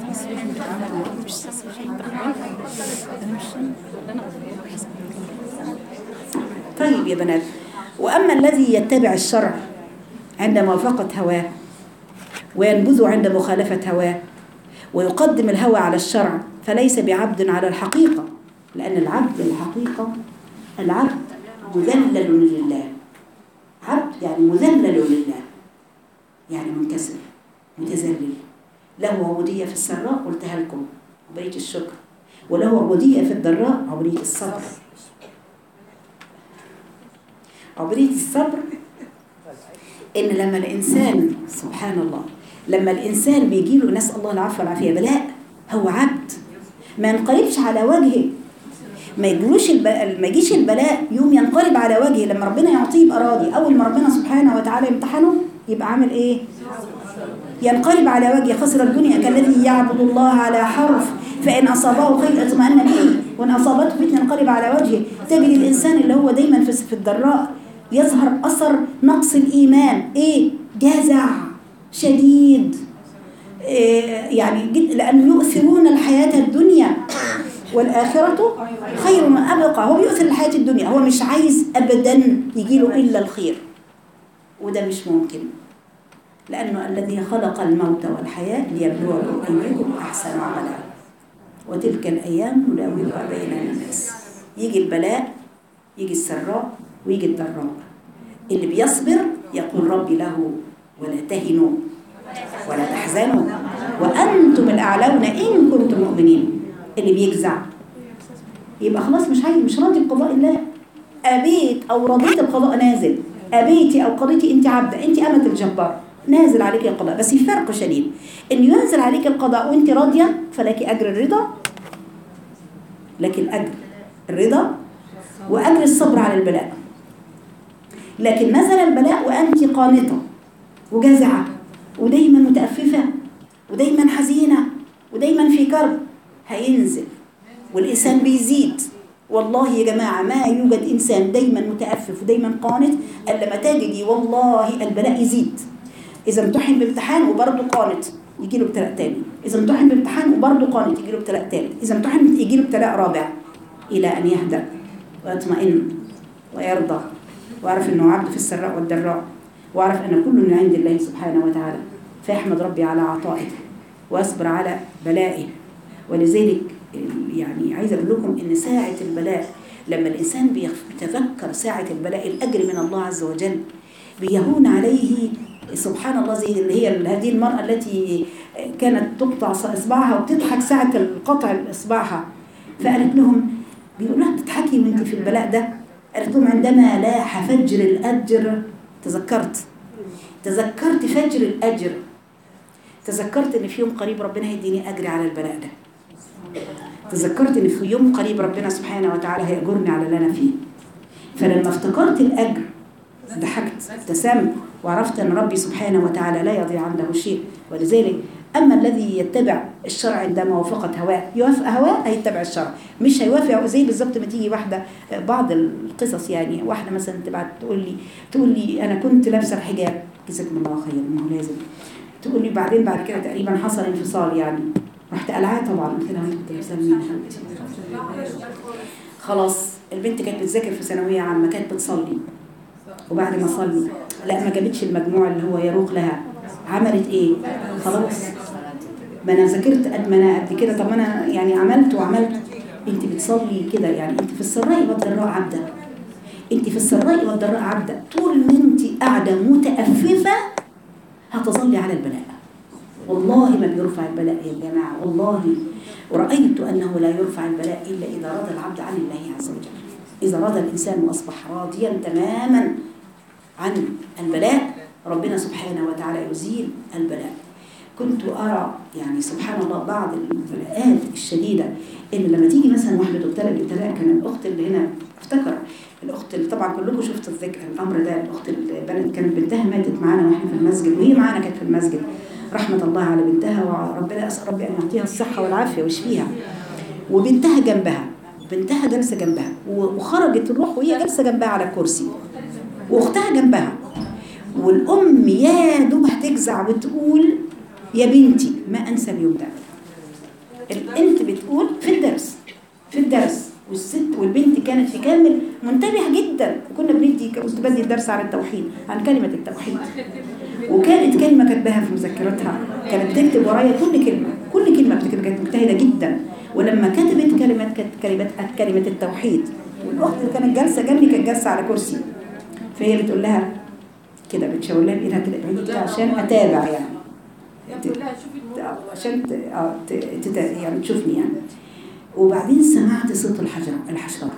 A: طيب يا بنات وأما الذي يتبع الشرع عند موافقة هواه وينبذ عند مخالفة هواه ويقدم الهوى على الشرع فليس بعبد على الحقيقة لأن العبد الحقيقة العبد مذلل لله عبد يعني مذلل لله يعني منكسر متذلل له عبودية في السراء قلتها لكم عبودية الشكر وله عبودية في الضراء عبودية الصبر عبودية الصبر إن لما الإنسان سبحان الله لما الإنسان بيجي له نسأل الله العفو والعافية بلاء هو عبد ما ينقلبش على وجهه ما يجيلوش الب... ما يجيش البلاء يوم ينقلب على وجهه لما ربنا يعطيه يبقى راضي اول ما ربنا سبحانه وتعالى يمتحنه يبقى عامل ايه ينقلب على وجهه خسر الدنيا كالذي يعبد الله على حرف فإن أصابه خير اطمأن به وإن أصابته فتنة انقلب على وجهه تجد الإنسان اللي هو دايما في في الضراء يظهر أثر نقص الإيمان إيه جزع شديد إيه يعني جد لأن يؤثرون الحياة الدنيا والآخرة خير ما أبقى هو بيؤثر الحياة الدنيا هو مش عايز أبدا يجيله إلا الخير وده مش ممكن لأنه الذي خلق الموت والحياة ليبلوكم أيكم أحسن عملا وتلك الأيام نداولها بين الناس يجي البلاء يجي السراء ويجي الضراء اللي بيصبر يقول ربي له ولا تهنوا ولا تحزنوا وأنتم الأعلون إن كنتم مؤمنين اللي بيجزع يبقى خلاص مش عايز مش راضي بقضاء الله أبيت أو رضيت بقضاء نازل أبيتي أو قضيتي أنت عبدة أنت أمة الجبار نازل عليك القضاء بس في فرق شديد إن ينزل عليك القضاء وأنت راضية فلك أجر الرضا لكن أجر الرضا وأجر الصبر على البلاء لكن نزل البلاء وأنت قانطة وجازعة ودايما متأففة ودايما حزينة ودايما في كرب هينزل والإنسان بيزيد والله يا جماعة ما يوجد إنسان دايما متأفف ودايما قانت إلا ما تجدي والله البلاء يزيد إذا امتحن بامتحان وبرضه قانت يجي له ابتلاء تاني إذا امتحن بامتحان وبرضه قانت يجي له ابتلاء تالت إذا امتحن يجي له ابتلاء رابع إلى أن يهدأ ويطمئن ويرضى ويعرف أنه عبد في السراء والضراء ويعرف أن كل من عند الله سبحانه وتعالى فيحمد ربي على عطائه ويصبر على بلائه ولذلك يعني عايزه اقول لكم ان ساعه البلاء لما الانسان بيتذكر ساعه البلاء الاجر من الله عز وجل بيهون عليه سبحان الله زي اللي هي هذه المراه التي كانت تقطع اصبعها وبتضحك ساعه القطع اصبعها فقالت لهم بيقول لها بتضحكي وانت في البلاء ده قالت لهم عندما لاح فجر الاجر تذكرت تذكرت فجر الاجر تذكرت ان في يوم قريب ربنا هيديني اجر على البلاء ده تذكرت ان في يوم قريب ربنا سبحانه وتعالى هيأجرني على اللي انا فيه فلما افتكرت الاجر ضحكت ابتسمت وعرفت ان ربي سبحانه وتعالى لا يضيع عنده شيء ولذلك اما الذي يتبع الشرع عندما وافقت هواه يوافق هواه هيتبع الشرع مش هيوافق زي بالظبط ما تيجي واحده بعض القصص يعني واحده مثلا تبعت تقول لي تقول لي انا كنت لابسه الحجاب جزاكم الله خير ما هو لازم تقول لي بعدين بعد كده تقريبا حصل انفصال يعني رحت قلعاه طبعا قلت لها انت كنت لابسه مين خلاص البنت كانت بتذاكر في ثانويه عامه كانت بتصلي وبعد ما صلي لا ما جابتش المجموع اللي هو يروق لها عملت ايه خلاص ما انا ذاكرت قد ما انا قد كده طب ما انا يعني عملت وعملت انت بتصلي كده يعني انت في السراء والضراء عبده انت في السراء والضراء عبده طول ما انت قاعده متأففه هتظلي على البلاء والله ما بيرفع البلاء يا جماعة والله ورأيت أنه لا يرفع البلاء إلا إذا رضى العبد عن الله عز وجل إذا رضى الإنسان وأصبح راضيا تماما عن البلاء ربنا سبحانه وتعالى يزيل البلاء كنت أرى يعني سبحان الله بعض البلاءات الشديدة إن لما تيجي مثلا واحدة تبتلى بابتلاء كان الأخت اللي هنا افتكر الأخت اللي طبعا كلكم شفتوا الذكر الأمر ده الأخت البنت كانت بنتها ماتت معانا وإحنا في المسجد وهي معانا كانت في المسجد رحمة الله على بنتها وربنا أسأل ربي أن يعطيها الصحة والعافية ويشفيها وبنتها جنبها بنتها جالسة جنبها وخرجت الروح وهي جالسة جنبها على الكرسي وأختها جنبها والأم يا دوب هتجزع وتقول يا بنتي ما أنسى اليوم ده البنت بتقول في الدرس في الدرس والست والبنت كانت في كامل منتبه جدا كنا بندي كنت بدي الدرس عن التوحيد عن كلمة التوحيد وكانت كلمة كاتباها في مذكرتها كانت تكتب ورايا كل كلمة كل كلمة بتكتب كانت مجتهدة جدا ولما كتبت كلمات كانت كلمات كلمة التوحيد والأخت اللي كانت جالسة جنبي كانت جالسة على كرسي فهي بتقول لها كده بتشاور لها بإيدها كده بعيد كده عشان أتابع يعني عشان اه يعني تشوفني يعني وبعدين سمعت صوت الحجر الحشرة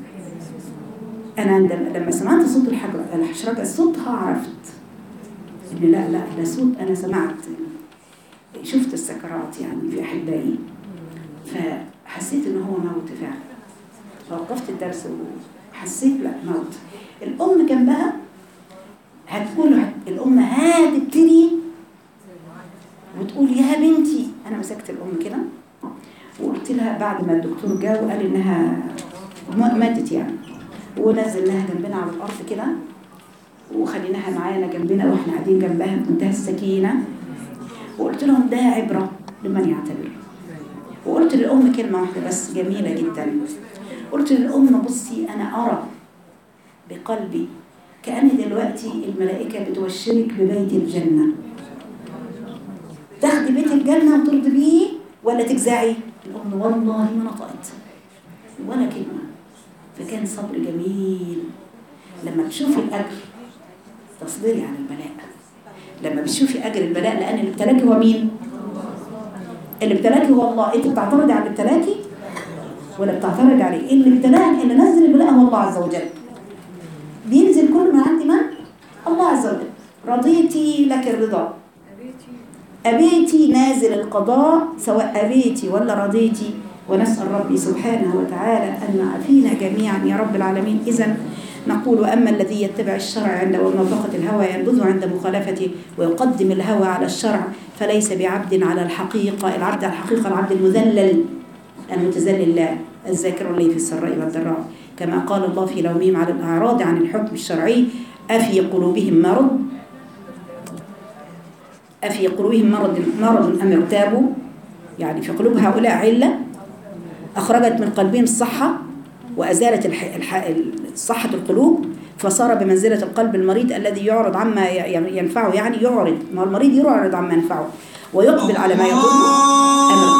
A: أنا لما سمعت صوت الحجر الحشرة صوتها عرفت إن لا لا ده صوت أنا سمعت شفت السكرات يعني في أحبائي فحسيت إن هو موت فعلا فوقفت الدرس وحسيت لا موت الأم جنبها هتقول الأم هتبتدي وتقول يا بنتي أنا مسكت الأم كده وقلت لها بعد ما الدكتور جاء وقال إنها ماتت يعني ونزل لها جنبنا على الأرض كده وخليناها معانا جنبنا واحنا قاعدين جنبها بمنتهى السكينة وقلت لهم ده عبرة لمن يعتبر وقلت للأم كلمة واحدة بس جميلة جدا قلت للأم بصي أنا أرى بقلبي كأن دلوقتي الملائكة بتبشرك ببيت الجنة تاخدي بيت الجنة وترضي بيه ولا تجزعي الأم والله ما نطقت ولا كلمة فكان صبر جميل لما تشوفي الأجر تصبري على البلاء لما بتشوفي أجر البلاء لأن اللي ابتلاك هو مين؟ اللي ابتلاكي هو الله انت بتعترضي على اللي ابتلاكي ولا بتعترض عليه اللي ابتلاك اللي نزل البلاء هو الله عز وجل بينزل كل من عند من الله عز وجل رضيتي لك الرضا أبيتي نازل القضاء سواء أبيتي ولا رضيتي ونسأل ربي سبحانه وتعالى أن يعافينا جميعا يا رب العالمين إذا نقول أما الذي يتبع الشرع عند موافقة الهوى ينبذه عند مخالفته ويقدم الهوى على الشرع فليس بعبد على الحقيقة العبد على الحقيقة العبد المذلل المتذلل لا الذاكر لي في السراء والضراء كما قال الله في لومهم على الأعراض عن الحكم الشرعي أفي قلوبهم مرض أفي قلوبهم مرض مرض أم ارتابوا يعني في قلوب هؤلاء علة أخرجت من قلبهم الصحة وأزالت الح... الح... صحة القلوب فصار بمنزلة القلب المريض الذي يعرض عما ي- ينفعه يعني يعرض ما هو المريض يعرض عما ينفعه ويقبل على ما يضره أم